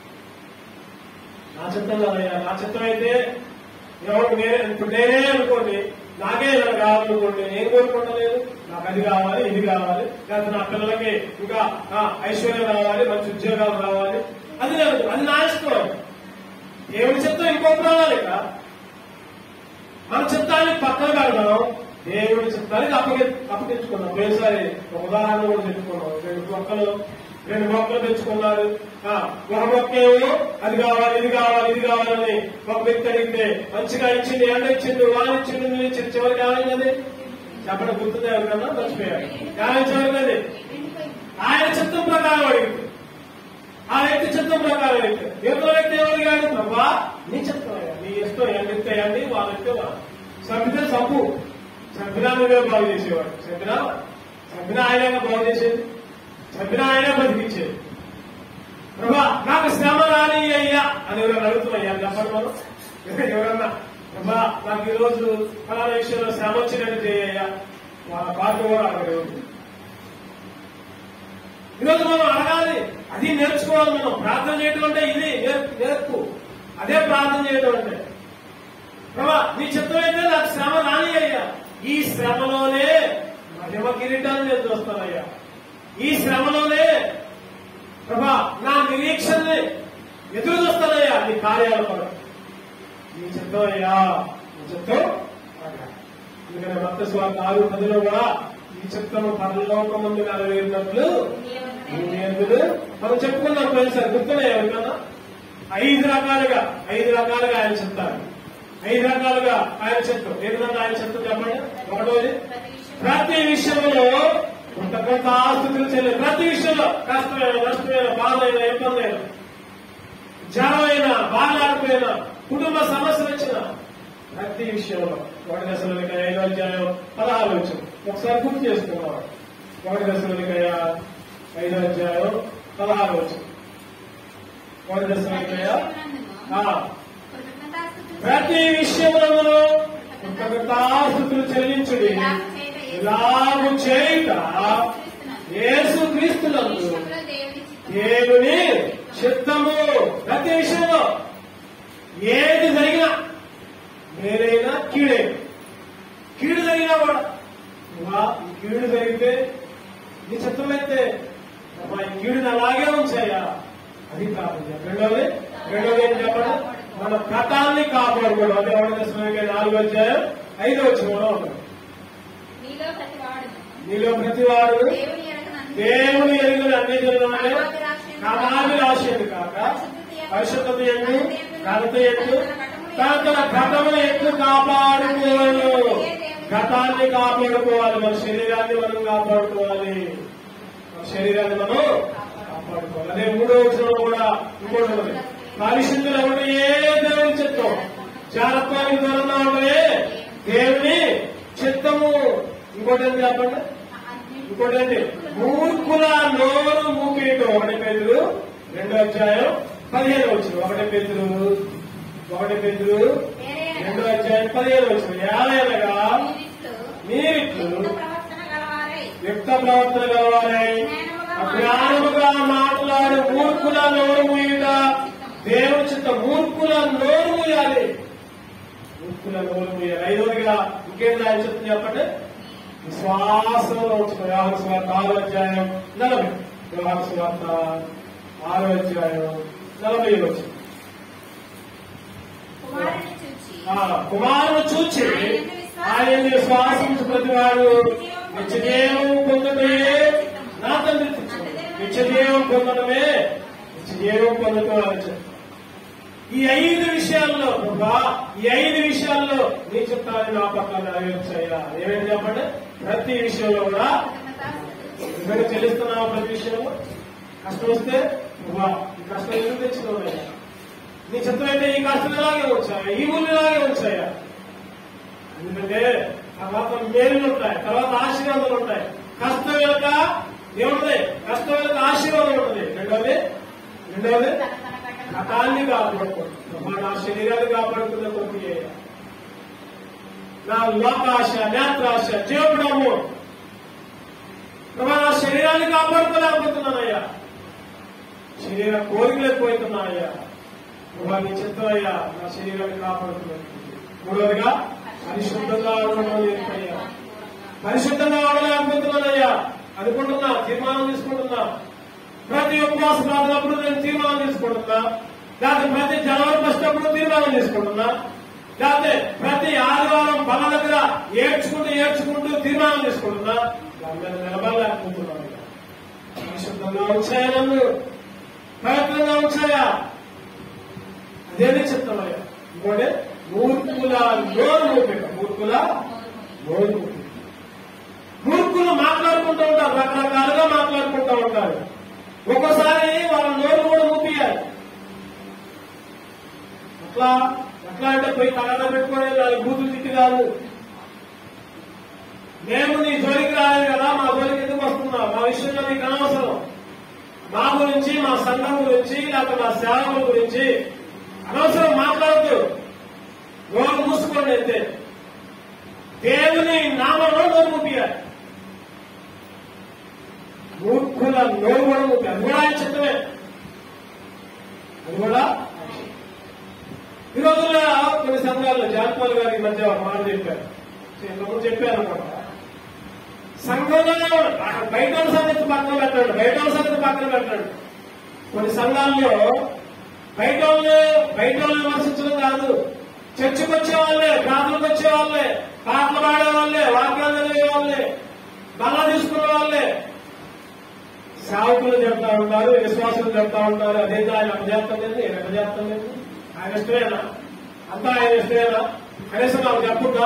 నా చిత్తం కాదయ్యా నా చిత్తం అయితే ఎవరు నేనే ఇప్పుడు నేనే అనుకోండి నాకే ఏదైనా కావాలనుకోండి నేను కోరుకుంటలేదు నాకు అది కావాలి ఇది కావాలి లేకపోతే నా పిల్లలకి ఇంకా ఆ, ఐశ్వర్యం రావాలి మంచి ఉద్యోగాలు రావాలి అది లేదు అది నా ఇష్టం దేవుడి చిత్తం ఇంకొకటి రావాలి ఇక మన చిత్తాన్ని పక్కన పెడదాం దేవుడి చిత్తానికి అప్పగి అప్పగించుకున్నాం పోయినసారి ఒక ఉదాహరణ కూడా చెప్పుకున్నాం రెండు మొక్కలు రెండు మొక్కలు తెచ్చుకున్నారు ఆ, ఒక మొక్క ఏమో అది కావాలి ఇది కావాలి ఇది కావాలని ఒక వ్యక్తి అడిగితే మంచిగా ఇచ్చింది ఎండ ఇచ్చింది వాన ఇచ్చింది నీళ్ళు ఇచ్చింది చివరికి ఏమైంది చెప్పడం గుర్తుందా ఎవరికన్నా మర్చిపోయారు ఏమైనా చివరినది ఆయన చిత్తం ప్రకారం అడిగింది ఆ వ్యక్తి చిత్తం ప్రకారం అయితే ఎవరో వ్యక్తి ఎవరిగాడు ప్రభా నీ చిత్తం అయ్యా. నీ ఇష్టం ఎంత ఇస్తాయండి వాళ్ళ ఇస్తే వాళ్ళు సభ్యుతే సబ్బు సభ్యునా నువ్వే బాగు చేసేవాడు సభ్యునా సభ్యున ఆయనే బాగు చేసేది సభ్యున ఆయనే బతికించేది ప్రభా నాకు శ్రమ రాని అయ్యా అని ఎవరైనా అడుగుతున్నాయ్యా చెప్పండి మనం ఎవరన్నా ప్రభా నాకు ఈ రోజు ఫలానా విషయంలో శ్రమ వచ్చినట్టు చేయ్యా వాళ్ళ పాత్ర కూడా అడగరు ఈరోజు మనం అడగాలి అది నేర్చుకోవాలి మనం ప్రార్థన చేయడం అంటే ఇది నేర్పు నేర్పు అదే ప్రార్థన చేయడం అంటే ప్రభా నీ చిత్తం అయితే నాకు శ్రమ రాని అయ్యా ఈ శ్రమలోనే మహిమ కిరీటాన్ని నేను చూస్తానయ్యా ఈ శ్రమలోనే ప్రభా నా నిరీక్షణని ఎదురు చూస్తానయ్యా నీ కార్యాల కొరకు నీ చిత్తం అయ్యా నీ చిత్తం అయ్యా. ఎందుకంటే భక్త స్వామి ఆరు పదిలో కూడా ఈ చిత్తము పరలోకం ముందు నెరవేరినట్లు నీ ఎందుకు మనం చెప్పుకున్నాం పోయినసారి గుర్తున్నాయి ఎవరికన్నా ఐదు రకాలుగా ఐదు రకాలుగా ఆయన చెప్తారు ఐదు రకాలుగా ఆయన చెప్తాం ఏ విధంగా ఆయన చెప్తాం చెప్పండి ఒకటోది ప్రతి ప్రతి విషయం విషయంలో కొంత కొంత ఆస్తులు చెల్లి ప్రతి విషయంలో కష్టమైన నష్టమైన బాధైన ఇబ్బంది అయినా జ్వరమైన బాగాలేకపోయినా కుటుంబ సమస్య వచ్చిన ప్రతి విషయంలో ఒకటి దశలోనిక ఐదో అధ్యాయం పదహారు వచ్చింది ఒకసారి గుర్తు చేసుకున్నాం ఒకటి దశలోనిక ఐదో అధ్యాయం పదహారు వచ్చింది ఒకటి దశలోనిక ప్రతి విషయంలో కృతజ్ఞతాస్తుతులు చెల్లించుడి ఇలాగు చేయుట యేసు క్రీస్తునందు దేవుని చిత్తము ప్రతి విషయంలో ఏది జరిగినా మేలైనా కీడే కీడు జరిగినా కూడా నువ్వా ఈ కీడు జరిగితే నీ చిత్తమైతే అమ్మా ఈ కీడుని అలాగే ఉంచాయా అది కాదు రెండవది రెండవది ఏం చెప్పండి మన గతాన్ని కాపాడుకోవడం అంటే ఎవరి దశలోకి నాలుగు అధ్యాయం ఐదో వచ్చిన ఉంటుంది నీలో ప్రతి వాడు నీలో ప్రతి వాడు దేవుని ఎరగనన్ని దేవుని ఎరుగులు అన్ని జరుగుతున్నాయి కామాది రాసేది కాక పరిశుద్ధత ఎందు ఘనత ఎందు తన తన ఘటమును ఎందు కాపాడుకోవాలి ఘటాన్ని కాపాడుకోవాలి మన శరీరాన్ని మనం కాపాడుకోవాలి మన శరీరాన్ని మనం కాపాడుకోవాలి అదే మూడో వచ్చిన కూడా ఇంకోటి ఉన్నది పరిశుద్ధులు ఎవరు ఏ దేవుని చిత్తం జాగ్రత్తకి దూరంగా ఉంటే దేవుని చిత్తము ఇంకోటి ఏం చెప్పండి ఇంకోటండి మూర్ఖుల నోరు మూకేయటం ఒకటి పేదలు రెండో అధ్యాయం పదిహేను వచ్చిన ఒకటి పేదలు ఒకటి పేదలు రెండో అధ్యాయం పదిహేను వచ్చిన ఏలైనగా మీరిట్లు ప్రవర్తన గలవారై యుక్త ప్రవర్తన గలవారై అజ్ఞానముగా మాట్లాడు మూర్ఖుల నోరు మూయుట దేవుని చిత్త మూర్ఖుల నోరు మూయాలి మూర్ఖుల నోరు మూయాలి ఐదోదిగా ఇంకేం ఆయన చెప్తుంది చెప్పండి విశ్వాసంలో వచ్చిన వ్యవహార స్వార్థ ఆరో అధ్యాయం నలభై వ్యవహార స్వార్థ ఆరో అధ్యాయం నలభై వచ్చింది కుమారుని చూచి ఆ కుమారుని చూచి ఆయన విశ్వాసం ప్రతివాడు నిత్యదేవం పొందడమే నా తండ్రి చిత్తం. నిత్యదేవం పొందడమే నిత్యదేవం పొందుకోవాలని చెప్పి ఈ ఐదు విషయాల్లో ప్రభా ఈ ఐదు విషయాల్లో నీ చిత్తాన్ని నా పట్ల నెరవేర్చాయా ఏమేమి చెప్పండి ప్రతి విషయంలో కూడా నిజంగా చెల్లిస్తున్నావా ప్రతి విషయంలో కష్టం వస్తే ప్రభా ఈ కష్టం ఎందుకు తెచ్చినావు నీ చిత్తం అయితే ఈ కష్టం ఇలాగే వచ్చాయా ఈ ఊళ్ళు ఇలాగే వచ్చాయా ఎందుకంటే తర్వాత మేలు ఉంటాయి తర్వాత ఆశీర్వాదాలు ఉంటాయి కష్టం వెనుక ఏముంటుంది కష్టం వెనుక ఆశీర్వాదం ఉంటుంది రెండవది రెండవది తన తన ఘటన గతాన్ని కాపాడుకోండి ప్రభా నా శరీరాన్ని కాపాడుకున్న కొరకు చేయ. నా లోకాశ నేత్రాశ జీవడము ప్రభా నా శరీరాన్ని కాపాడుకోలేకపోతున్నానయ్యా శరీర కోరికలు ఎక్కువైతున్నాయ్యా ప్రభా నీ చిత్తమయ్యా నా శరీరాన్ని కాపాడుతున్నాను మూడవదిగా పరిశుద్ధంగా ఉండడం నేర్పయ్యా పరిశుద్ధంగా ఉండలేకపోతున్నానయ్యా అనుకుంటున్నా తీర్మానం తీసుకుంటున్నా ప్రతి ఉపవాస ప్రార్థనప్పుడు నేను తీర్మానం తీసుకుంటున్నా లేకపోతే ప్రతి జనవరి ఫస్ట్ అప్పుడు తీర్మానం తీసుకుంటున్నా లేకపోతే ప్రతి ఆదివారం పల దగ్గర ఏడ్చుకుంటూ ఏడ్చుకుంటూ తీర్మానం తీసుకుంటున్నా దాని మీద నిలబడలేకపోతున్నాను పరిశుద్ధంగా ఉంచాయా నన్ను పవిత్రంగా ఉంచాయా అదేనే చెప్తామయ్యా ఇంకోటి మూర్ఖుల నోరు మూపిక మూర్ఖుల నోరు మూపిక మూర్ఖులు మాట్లాడుకుంటూ ఉంటారు రకరకాలుగా మాట్లాడుకుంటూ ఉంటారు ఒక్కోసారి వాళ్ళ నోరు కూడా మూపియాలి అట్లా ఎట్లా అంటే పోయి తగాద పెట్టుకొని వాళ్ళ బూతులు తిట్టి కాదు మేము నీ జోలికి రాలేదు కదా మా జోలికి ఎందుకు వస్తున్నావు మా విషయంలో నీకు అనవసరం మా గురించి మా సంఘం గురించి లేకపోతే మా సేవకుల గురించి అనవసరం మాట్లాడద్దు నోరు మూసుకోండి అయితే దేవుని నామంలో నోరు ముప్పియాలి మూర్ఖుల నోరు కూడా ముప్పాలి అది కూడా ఆయన చిత్తమే అది కూడా ఈ రోజుల్లో కొన్ని సంఘాల్లో జాన్పాల్ గారి మధ్య ఒక మాట చెప్పారు ఇంతకుముందు చెప్పారు అనమాట సంఘంలోనే ఉన్నాడు. అక్కడ బయట ఉన్న సంగతి పక్కన పెట్టండి బయట ఉన్న సంగతి పక్కన పెట్టండి కొన్ని సంఘాల్లో బయట వాళ్ళే బయట వాళ్ళని విమర్శించడం కాదు చర్చికి వచ్చే వాళ్ళే ప్రార్థనకు వచ్చే వాళ్ళే పాటలు పాడే వాళ్ళే వాక్యాలు చదివే వాళ్ళే బలా తీసుకున్న వాళ్ళే సేవకులు చెప్తా ఉంటారు విశ్వాసులు చెప్తా ఉంటారు అదే ఆయన అపజాప్తం లేదు నేను అపజాప్తం లేదు ఆయన ఇష్టమేనా అంతా ఆయన ఇష్టమేనా కనీసం నాకు చెప్పుగా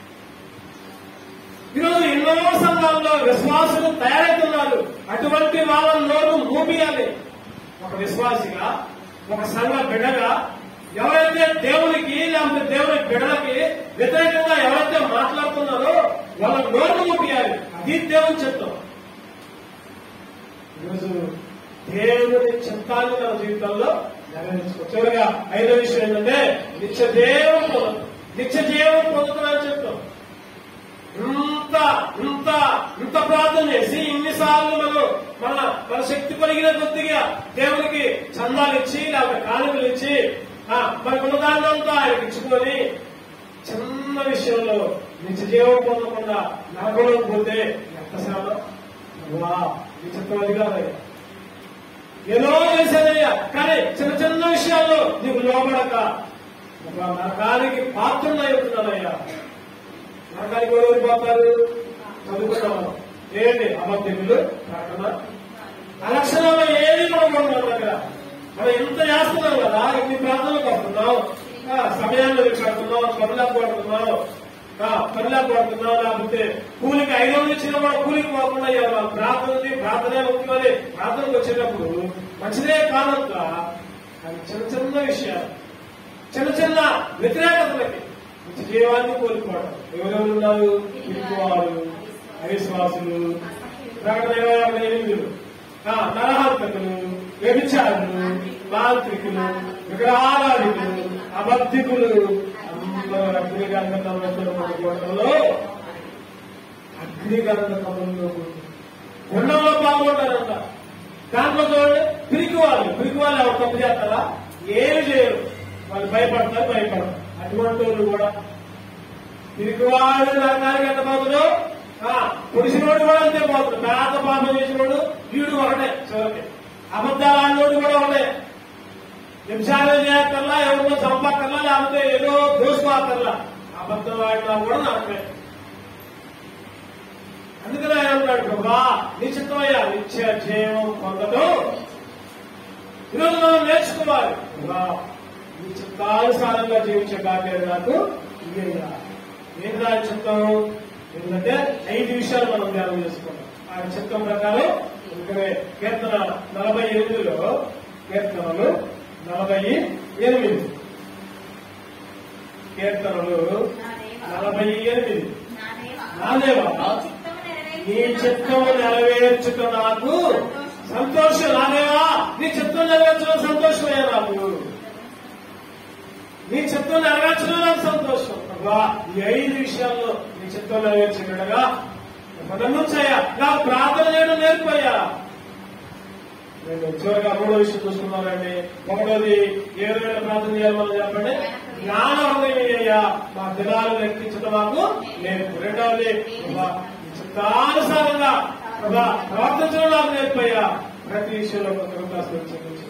ఈరోజు ఎన్నో సంఘాల్లో విశ్వాసులు తయారవుతున్నారు అటువంటి వాళ్ళ నోరు మూపియాలి ఒక విశ్వాసిగా ఒక సంఘ బిడ్డగా ఎవరైతే దేవునికి లేకపోతే దేవుని బిడ్డలకి వ్యతిరేకంగా ఎవరైతే మాట్లాడుతున్నారో వాళ్ళ నోరు మూపియాలి అది దేవుని చిత్తం ఈరోజు దేవుని చిత్తాన్ని మన జీవితంలో నెరవేర్చుకో చివరిగా ఐదో విషయం ఏంటంటే నిత్య జీవం పొందు నిత్య జీవం పొందుతున్నారని చెప్తాం ఇంత ఇంత ఇంత ప్రార్థన చేసి ఇన్నిసార్లు మనం మన మన శక్తి కలిగిన కొద్దిగా దేవునికి చందాలు ఇచ్చి లేకపోతే కానుకలు ఇచ్చి ఆ, మనకున్న దాన్ని అంతా ఆయనకి ఇచ్చుకొని చిన్న విషయంలో నిత్య జీవం పొందకుండా నరకడం పోతే ఎంత శ్రమ వా విచిత్రమది కాదయ్యా ఏదో చేశానయ్యా కానీ చిన్న చిన్న విషయాల్లో నీకు లోపడక ఒక నరకానికి పాత్రలు అవుతున్నానయ్యా నరకానికి ఎవరు పోతారు చదువుకున్నాము ఏంటి అబద్ధికులు ప్రకటన ఆ లక్షణాల్లో ఏది మనం ఉండదు దగ్గర మనం ఎంత చేస్తున్నాం కదా ఇన్ని ప్రార్థనలు పడుతున్నాం ఆ, సమయాన్ని పెడుతున్నాం పనులకు పడుతున్నాం ఆ, పనులకు పడుతున్నాం లేకపోతే కూలికి ఐదు వందలు ఇచ్చినా కూడా కూలికి పోకుండా ఇవాళ ప్రార్థన ఉంది ప్రార్థనే ముఖ్యమని ప్రార్థనకు వచ్చేటప్పుడు మంచిదే కాదంత అది చిన్న చిన్న విషయాలు చిన్న చిన్న వ్యతిరేకతలకి నిత్య జీవాన్ని కోల్పోవడం ఎవరెవరు ఉన్నారు పిలుపువారు అవిశ్వాసులు ప్రకటన ఇరవై ఒకటి ఎనిమిదిలు ఆ, నరహంతకులు వ్యభిచారులు మాంత్రికులు విగ్రహారాధికులు అబద్ధికులు అందరూ అగ్నిగంధకంలో పడుకోవడంలో అగ్నిగంధకంలో గుండంలో పాల్గొంటారంట దాంట్లో చూడండి పిరికి వాళ్ళు పిరికి వాళ్ళు ఎవరు తప్పు చేస్తారా ఏమి చేయరు వాళ్ళు భయపడతారు భయపడతారు అటువంటి వాళ్ళు కూడా పిరికి వాళ్ళు నరకానికి ఎంత పోతుడు పురుషుడు కూడా అంతే పోతుడు పేద పాపం చేసినోడు వీడు ఒకటే చివరికి అబద్ధాలు ఆడినోడు కూడా ఒకటే హింసాలు చేయక్కర్లా ఎవరినో చంపక్కర్లా లేకపోతే ఏదో దోసుకోక్కర్లా అబద్ధం ఆడినా కూడా నరకమే అందుకనే ఆయన అన్నాడు ప్రభా నిశ్చితమయ్యా నిత్య జీవం పొందడం ఈరోజు మనం నేర్చుకోవాలి ప్రభా నీ చిత్తానుసారంగా జీవించే బాధ్యత నాకు ఇయ్యయ్యా ఏం దాని చిత్తం ఎందుకంటే ఐదు విషయాలు మనం ధ్యానం చేసుకోవాలి ఆ చిత్తం ప్రకారం ఇక్కడ కీర్తన నలభై ఎనిమిదిలో కీర్తనలు నలభై ఎనిమిది కీర్తనలు నలభై ఎనిమిది నా నా దేవా, నీ నీ చిత్తము నెరవేర్చుట నాకు సంతోషం నాదేవా నీ చిత్తం నెరవేర్చడం సంతోషమయ్యా నాకు నీ చిత్తం నెరవేర్చడం నాకు సంతోషం ప్రభా ఈ ఐదు విషయాల్లో నీ చిత్తం నెరవేర్చినట్టుగా పదనుంచయ్యా నాకు ప్రార్థన చేయడం నేర్పయ్యా నేను చివరిగా మూడో విషయం చూసుకున్నానండి ఒకటోది ఏ విధమైన ప్రార్థన చేయాలి మనం చెప్పండి జ్ఞాన హృదయమయ్యా మా దినాలు లెక్కించడం మాకు నేర్పు రెండవది ప్రభా, నీ చిత్తానుసారంగా ప్రభా ప్రవర్తించడం నాకు నేర్పయ్యా ప్రతి విషయంలో ఒక కృతాస్తులు చెల్లించండి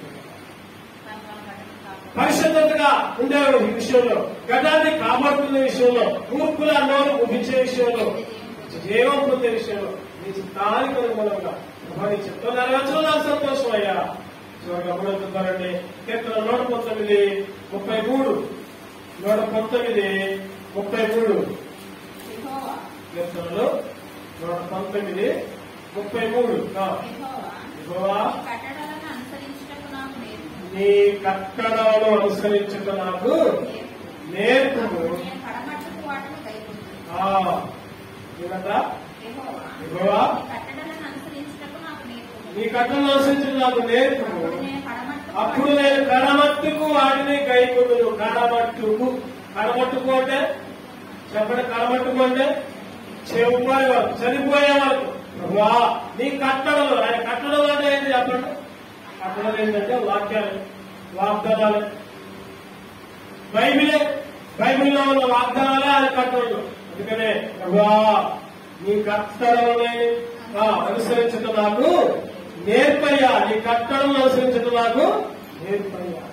పరిశుద్ధతగా ఉండే విషయంలో గతాన్ని కాపాడుతున్న విషయంలో మూర్ఖుల నోరు ముగించే విషయంలో జీవం పొందే విషయంలో నీ చిత్తానికి అనుగుణంగా ప్రభా, నీ చిత్తం నెరవేర్చడం నాకు సంతోషం అయ్యా చివరిగా మూడో చెప్తారండి కీర్తన నూట పంతొమ్మిది ముప్పై మూడు నూట పంతొమ్మిది ముప్పై మూడు కీర్తనలు నూట పంతొమ్మిది ముప్పై మూడు ఆ, యెహోవా, కట్టడలను అనుసరించుటకు నాకు నేర్పు నీ కట్టడాలను అనుసరించుట నాకు నేర్పుము నేను కడమట్టుకు వాటిని కైకొందును. ఆ, ఏమంటా యెహోవా, యెహోవా, నీ కట్టడలను అనుసరించుటకు నాకు నేర్పు నీ కట్టలను అనుసరించుట నాకు నేర్పుము అప్పుడు నేను కడమట్టుకు అప్పుడు నేను కడమట్టుకు వాటిని కైకుందును కడమట్టుకు కడమట్టుకు అంటే చెప్పండి కడమట్టుకు అంటే చెవ్వాలి వరకు చనిపోయే వరకు ప్రభువా నీ కట్టడలు ఆయన కట్టడలు అంటే ఏంటి చెప్పండి కట్టడలు ఏంటంటే వాక్యాలు వాగ్దానాలు బైబిలే బైబిల్లో ఉన్న వాగ్దానాలే ఆయన కట్టడలు అందుకనే ప్రభువా నీ కట్టడలని ఆ, అనుసరించడం నాకు నేర్పయ్యా నీ కట్టడం అనుసరించడం నాకు నేర్పయ్యా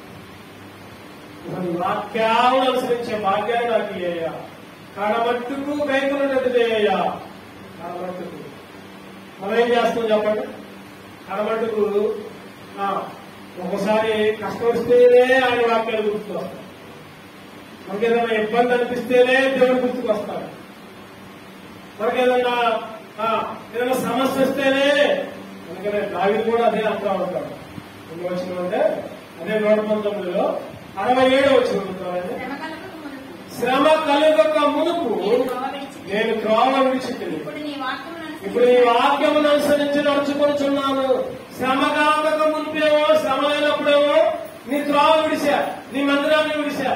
నీ వాక్యాలను అనుసరించే భాగ్యాన్ని నాకు ఇయ్యా కడమట్టుకు కైకున్నట్టు చేయ్యా కడమట్టుకు మనం ఏం చేస్తాం చెప్పండి కడమట్టుకు ఆ, ఒకసారి కష్టం వస్తేనే ఆయన వాక్యాలు గుర్తుకు వస్తాయి మనకి ఏదైనా ఇబ్బంది అనిపిస్తేనే దేవుడు గుర్తుకు వస్తాడు మనకి ఏదైనా ఆ, ఏదైనా సమస్య వస్తేనే అందుకనే దావిది కూడా అదే అంటా ఉంటాడు ఎన్ని వచ్చిన అంటే అదే నూట పంతొమ్మిదిలో అరవై ఏడు వచ్చిన శ్రమ కలుగుకు మునుపు శ్రమ కలుగక మునుపు నేను త్రోవ విడిచి నేను త్రోవ విడిచితిని ఇప్పుడు నీ వాక్యమును ఇప్పుడు ఈ వాక్యమును అనుసరించి నడుచుకొనుచున్నాను శ్రమ కాక మునిపేమో శ్రమ లేనప్పుడేమో నీ త్రోవ విడిచా నీ మందిరాన్ని విడిచా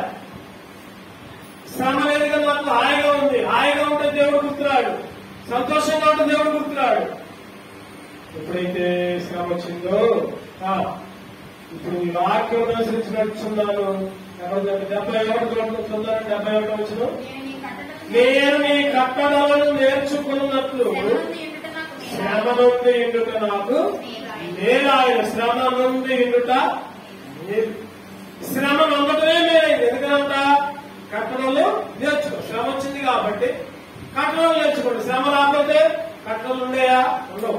శ్రమ లేదు కదా నాకు హాయిగా ఉంది హాయిగా ఉంటే దేవుడు గుర్తురాడు సంతోషంగా ఉంటే దేవుడు గుర్తురాడు ఎప్పుడైతే శ్రమ వచ్చిందో ఆ, ఇప్పుడు ఈ వాక్యం అనుసరించి నడుచున్నాను ఎవరు డెబ్బై ఒకటి చూడారు డెబ్బై ఒకటి వచ్చిన నేను నీ కట్టడను నేను నీ కట్టడలను నేర్చుకున్నట్లు శ్రమ నుండి ఎండుట శ్రమ నుండి ఇండుట నాకు మేలు. నాకు మేలాయన శ్రమ నుండి ఇండుట మేలు. శ్రమ నొందటమే మేలైంది ఎందుకంట కట్టడలు నేర్చుకో శ్రమ వచ్చింది కాబట్టి కట్టడలు నేర్చుకోండి శ్రమ రాకపోతే కట్టడలు ఉండేయా ఉండవు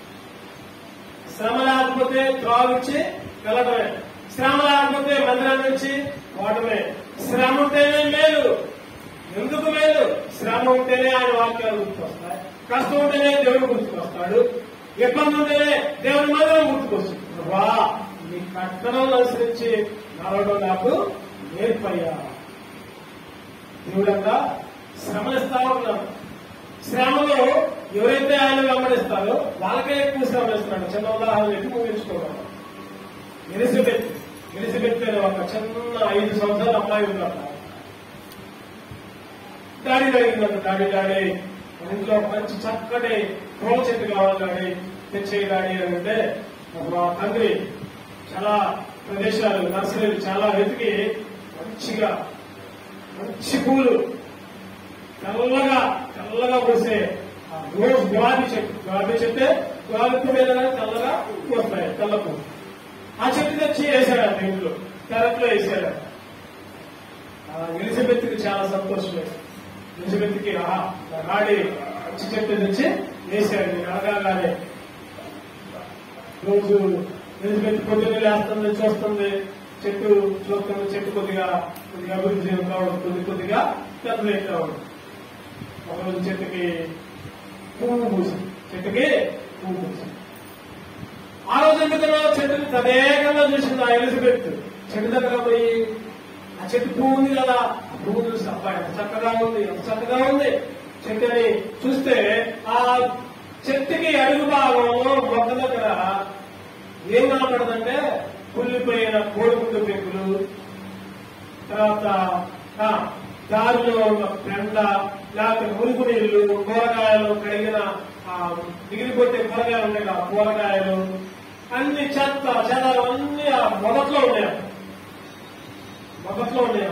శ్రమ లేకపోతే త్రాగిచ్చి వెళ్ళటమే శ్రమ లేకపోతే మందిరం నుంచి పోవటమే శ్రమ ఉంటేనే మేలు ఎందుకు మేలు శ్రమ ఉంటేనే ఆయన వాక్యాలు గుర్తుకొస్తాయి కష్టం ఉంటేనే దేవుడు గుర్తుకొస్తాడు ఇబ్బంది ఉంటేనే దేవుడి మందిరం గుర్తుకొస్తుంది వా నీ కట్టడం అనుసరించి నడవడం నాకు నేర్పయ్యా దేవుడంతా శ్రమనిస్తా ఉన్నాడు శ్రమలో ఎవరైతే ఆయన వెంబడిస్తారో వాళ్ళకే ఎక్కువ శ్రమ ఇస్తున్నాడు చిన్న ఉదాహరణ పెట్టి ముగించుకోవడం ఎలిజబెత్ ఎలిజబెత్ అనే ఒక చిన్న ఐదు సంవత్సరాల అమ్మాయి ఉందట డాడీ అడిగిందంట డాడీ డాడీ మన ఇంట్లో ఒక మంచి చక్కటి పూల చెట్టు కావాలి డాడీ తెచ్చే డాడీ అని అంటే మా తండ్రి చాలా ప్రదేశాలు నర్సరీలు చాలా వెతికి మంచిగా మంచి పూలు తెల్లగా తెల్లగా పూసే ఆ రోజ్ గులాబీ చెట్టు గులాబీ చెట్టే గులాబీ పువ్వు ఏదైనా తెల్లగా వస్తాయి తెల్ల పువ్వు ఆ చెట్టు తెచ్చి వేశాడు ఇంట్లో పెరట్లో వేశాడు ఎలిజబెత్కి చాలా సంతోషమే ఎలిజబెత్కి ఆహా నా గాడి మంచి చెట్టు తెచ్చి వేశాడు నేను అడగానే రోజు ఎలిజబెత్ పొద్దున్నే లేస్తుంది చూస్తుంది చెట్టు చూస్తుంది చెట్టు కొద్దిగా కొద్దిగా అభివృద్ధి కావడం కొద్ది కొద్దిగా పెద్ద కావడం ఒకరోజు చెట్టుకి పువ్వు పూసింది చెట్టుకి పువ్వు పూసింది ఆ రోజు ఎందుకన్నా చెట్టుని తదేకంగా చూసింది ఆ ఎలిజబెత్ చెట్టు దగ్గర పోయి ఆ చెట్టు పువ్వు ఉంది కదా ఆ పువ్వు చూసి అబ్బాయి ఎంత చక్కగా ఉంది ఎంత చక్కగా ఉంది చెట్టుని చూస్తే ఆ చెట్టుకి అడుగు భాగంలో మొక్క దగ్గర ఏం కనపడదంటే కుళ్ళిపోయిన కోడిగుడ్డు పెంకులు తర్వాత ఆ, దారిలో ఉన్న పెండ లేకపోతే మురుగు నీళ్లు కూరగాయలు కడిగిన ఆ, మిగిలిపోతే కూరగాయలు ఉన్నాయి కదా కూరగాయలు అన్ని చెత్త చెదాలు అన్ని ఆ మొదట్లో ఉన్నాయి మొదట్లో ఉన్నాయి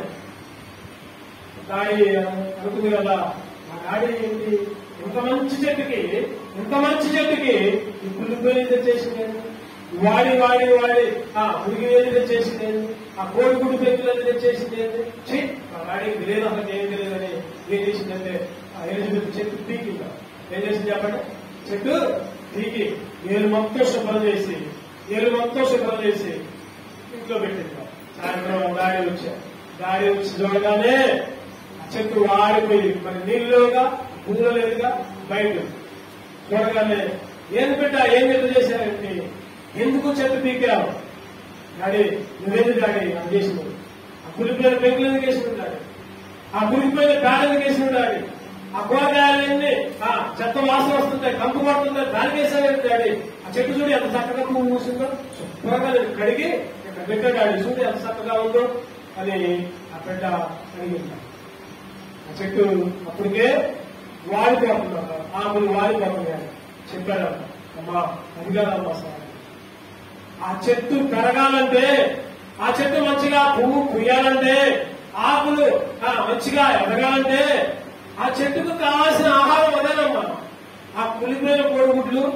డాడీ అనుకుంది కదా ఆ డాడీ ఏంటి ఇంత మంచి చెట్టుకి ఇంత మంచి చెట్టుకి ఈ పులిపోయి తెచ్చేసింది వాడి వాడి వాడి ఆ పులిగి వేలు తెచ్చేసింది ఆ కోడి గుడి పెంకులు తెచ్చేసింది ఛీ, ఆ డాడీకి తెలియదు అసలు ఏం తెలియదని ఏం చేసిందంటే ఆ ఎలిజబెత్ చెట్టు పీకిందా ఏం చేసింది చెప్పండి చెట్టు పీకి ఏళ్ళు మొత్తం శుభ్రం చేసి ఏళ్ళు మొత్తం శుభ్రం చేసి ఇంట్లో పెట్టింది సాయంత్రం దాడి వచ్చా దాడి వచ్చి చూడగానే ఆ చెట్టు వాడిపోయి మరి నీళ్ళుగా పువ్వులు లేదుగా బయట చూడగానే ఏం పెట్టా ఏం చెట్టు చేశారంటే ఎందుకు చెట్టు పీకావు డాడీ నువ్వేంది డాడీ అని చేసినావు ఆ కులిపోయిన పెంకులు ఎందుకు వేసినావు డాడీ ఆ కులిపోయిన పేడ ఎందుకు వేసినావు డాడీ ఆ కూరగాయలన్నీ ఆ చెత్త వాసన వస్తుంటాయి కంపు పడుతుంటాయి దానికి వేసావు డాడీ ఆ చెట్టు చూడు ఎంత చక్కగా పువ్వు మూసిందో శుభ్రంగా నేను కడిగి ఇక్కడ బిడ్డ డాడీ చూడు ఎంత చక్కగా ఉందో అని ఆ బిడ్డ అడిగింది ఆ చెట్టు అప్పటికే వాడిపోతున్నారు ఆకులు వాడిపోతున్నాయి చెప్పాడు అమ్మా అది కాదమ్మా సార్ ఆ చెట్టు పెరగాలంటే ఆ చెట్టు మంచిగా పువ్వు పుయ్యాలంటే ఆకులు ఆ, మంచిగా ఎదగాలంటే ఆ చెట్టుకు కావాల్సిన ఆహారం అదేనమ్మా ఆ కులిపోయిన కోడిగుడ్లు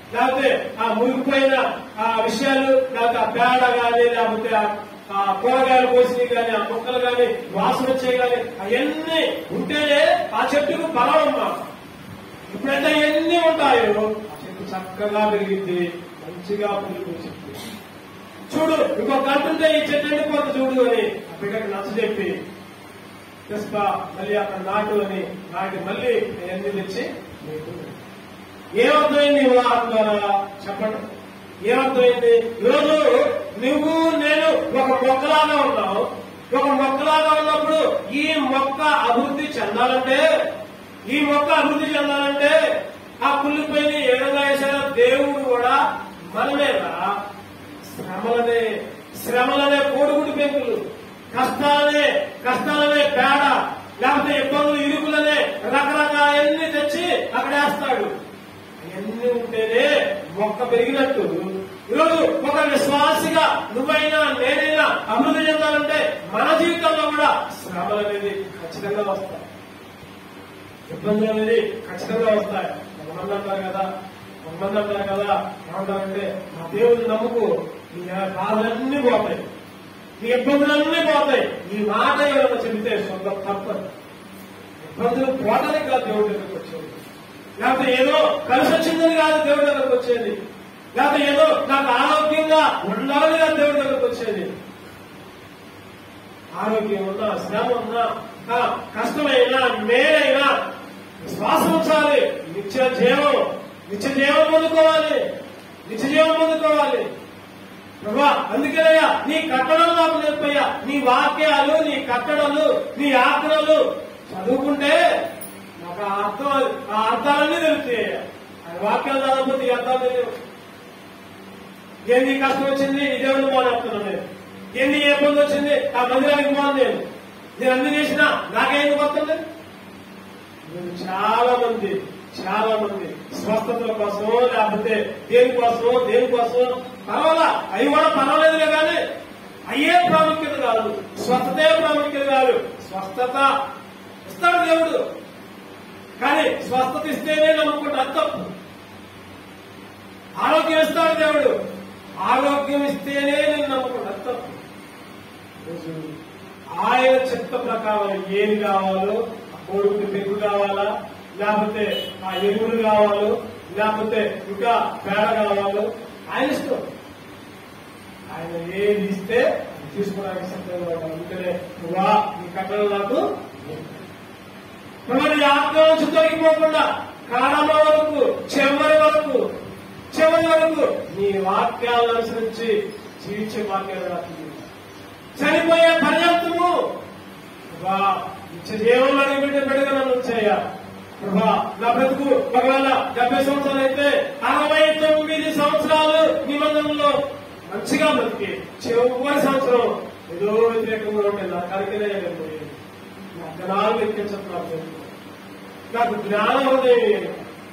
లేకపోతే ఆ మురిగిపోయిన ఆ విషయాలు లేకపోతే ఆ పేడ కానీ లేకపోతే ఆ- ఆ కూరగాయలు కోసి కానీ ఆ మొక్కలు కానీ వాసన వచ్చే కానీ అవన్నీ ఉంటేనే ఆ చెట్టుకు బలం అమ్మా ఎప్పుడైతే ఎన్ని ఉంటాయో ఆ చెట్టు చక్కగా పెరిగింది మంచిగా పులుపు చెట్టు చూడు ఇంకో గంట ఉంటే ఈ చెట్టు ఎండిపోతుంది చూడు అని ఆ బిడ్డకి నచ్చ చెప్పి తెస్తా మళ్ళీ అక్కడ నాటు అని నాటి మళ్ళీ ఎన్ని తెచ్చి నీకు ఏమర్థమైంది ఈ ఉదాహరణ ద్వారా చెప్పండి ఏమర్థమైంది ఈరోజు నువ్వు నేను ఒక మొక్కలాగా ఉన్నావు ఒక మొక్కలాగా ఉన్నప్పుడు ఈ మొక్క అభివృద్ధి చెందాలంటే ఈ మొక్క అభివృద్ధి చెందాలంటే ఆ కుళ్ళిపోయిన ఏ విధంగా వేసారో దేవుడు కూడా మన మీద శ్రమలనే శ్రమలనే కోడిగుడి పెంకులు కష్టాలనే కష్టాలనే పేడ లేకపోతే ఇబ్బందులు ఇరుకులనే రకరకాలన్నీ తెచ్చి అక్కడ వేస్తాడు అవన్నీ ఉంటేనే మొక్క పెరిగినట్టు ఈరోజు ఒక విశ్వాసిగా నువ్వైనా నేనైనా అభివృద్ధి చెందాలంటే మన జీవితంలో కూడా శ్రమలు అనేది ఖచ్చితంగా వస్తాయి ఇబ్బందులు అనేది ఖచ్చితంగా వస్తాయి కొంతమంది అంటారు కదా కొంతమంది అంటారు కదా ఏమంటారంటే మా దేవుడిని నమ్ముకు నీ బాధలన్నీ పోతాయి నీ ఇబ్బందులన్నీ పోతాయి ఈ మాట ఎవరైనా చెబితే సొంత తప్పదు ఇబ్బందులు పోవడానికి కాదు దేవుడి దగ్గరకు వచ్చేది లేకపోతే ఏదో కలిసి వచ్చిందని కాదు దేవుడి దగ్గరకు వచ్చేది లేకపోతే ఏదో నాకు ఆరోగ్యంగా ఉండాలని కాదు దేవుడి దగ్గరకు వచ్చేది ఆరోగ్యం ఉన్నా శ్రమ ఉన్నా ఆ, కష్టమైనా మేలైనా శ్వాసం ఉంచాలి నిత్య జీవం నిత్య జీవం పొందుకోవాలి నిత్య జీవం పొందుకోవాలి ప్రభా అందుకేనయ్యా నీ కట్టడలు నాకు నేర్పయ్యా నీ వాక్యాలు నీ కట్టడలు నీ ఆజ్ఞలు చదువుకుంటే నాకు ఆ అర్థం ఆ అర్థాలన్నీ తెలుస్తాయి ఆ వాక్యాలు చదవకపోతే ఈ అర్థాలు తెలియవు ఏంది ఈ కష్టం వచ్చింది ఈ దేవుడు మానేస్తున్నాను నేను ఏంది ఏ ఇబ్బంది వచ్చింది ఆ మందిరానికి పోను నేను నేను అన్ని చేసినా నాకేం వస్తుంది నేను చాలా మంది చాలా మంది స్వస్థతల కోసం లేకపోతే దేనికోసం దేనికోసం పర్వాలా అవి కూడా పర్వాలేదులే కానీ అయ్యే ప్రాముఖ్యత కాదు స్వస్థతే ప్రాముఖ్యత కాదు స్వస్థత ఇస్తాడు దేవుడు కానీ స్వస్థత ఇస్తేనే నమ్ముకుంటే అది తప్పు ఆరోగ్యం ఇస్తాడు దేవుడు ఆరోగ్యం ఇస్తేనే నేను నమ్ముకుంటా అది తప్పు ఈరోజు ఆయన చిత్త ప్రకారం ఏది కావాలో ఆ కోడికి పెరుగు కావాలా లేకపోతే ఆ ఎరువులు కావాలో లేకపోతే ఇంకా పేడ కావాలో ఆయన ఇష్టం ఆయన ఏది ఇస్తే అది తీసుకోవడానికి సిద్ధంగా ఉంటాడు అందుకనే నువ్వా నీ కట్టలు నాకు మిమ్మల్ని ఆత్మ నుంచి తొలగిపోకుండా కాడమ వరకు చివరి వరకు చివరి వరకు నీ వాక్యాలను అనుసరించి జీవించే వాక్యాలు నాకు ఇవ్వు. చనిపోయే పర్యంతము ప్రభా నిత్య జీవంలో బిడ్డ బిడ్డగా నన్ను ఉంచాయా ప్రభా నా బ్రతుకు ఒకవేళ డెబ్బై సంవత్సరాలు అయితే అరవై తొమ్మిది సంవత్సరాలు నీ మందంలో మంచిగా బ్రతికి చివరి సంవత్సరం ఏదో వ్యతిరేకంగా ఉంటే నా కరికనే పోయేది నా జ్ఞానాలు లెక్కించట్లేదు నాకు జ్ఞాన హృదయం లేదు.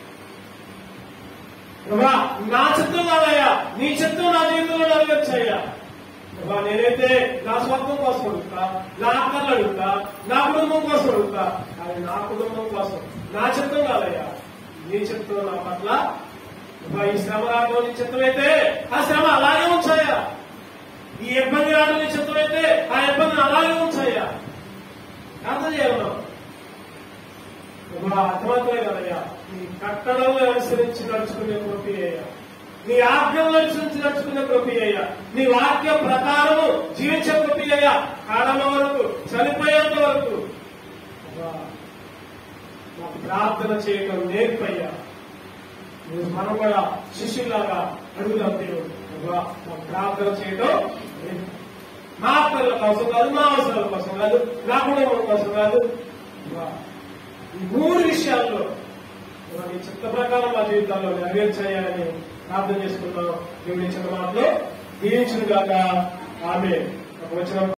ప్రభా నా చిత్తం కాదయ్యా నీ చిత్తం నా జీవితంలో నెరవేర్చయ్యా ప్రభా నేనైతే నా స్వార్థం కోసం అడుగుతా నా అక్కర్లు అడుగుతా నా కుటుంబం కోసం అడుగుతా కానీ నా కుటుంబం కోసం నా చిత్తం కాదయ్యా నీ చిత్తం నా పట్ల ప్రభా ఈ శ్రమ రావడం నీ చిత్తం అయితే ఆ శ్రమ అలాగే ఉంచాయా ఈ ఇబ్బంది రావడం నీ చిత్తం అయితే ఆ ఇబ్బందిని అలాగే ఉంచాయా అర్థం చేయాలి మనం ప్రభా అర్థమవుతాయి కదయ్యా నీ కట్టడంలో అనుసరించి నడుచుకునే కృపి అయ్యా నీ ఆజ్ఞలు అనుసరించి నడుచుకునే కృపి అయ్యా నీ వాక్య ప్రకారము జీవించే కృపి అయ్యా కాడల వరకు చనిపోయేంత వరకు ప్రభా, మాకు ప్రార్థన చేయడం నేర్పయ్యా నువ్వు మనం కూడా శిష్యులాగా అడుగుదాం దేవుడు ప్రభా, మాకు ప్రార్థన చేయడం నేర్పు. మా పిల్లల కోసం కాదు మా అవసరాల కోసం కాదు నా కుటుంబం కోసం కాదు ప్రభా, ఈ మూడు విషయాల్లో ప్రభా, నీ చిత్త ప్రకారం మా జీవితాల్లో నెరవేర్చాయని ప్రార్థన చేసుకున్నాం దేవుడి చిన్న మాటలో దీవించిన గాక ఆమె ఒక వచ్చిన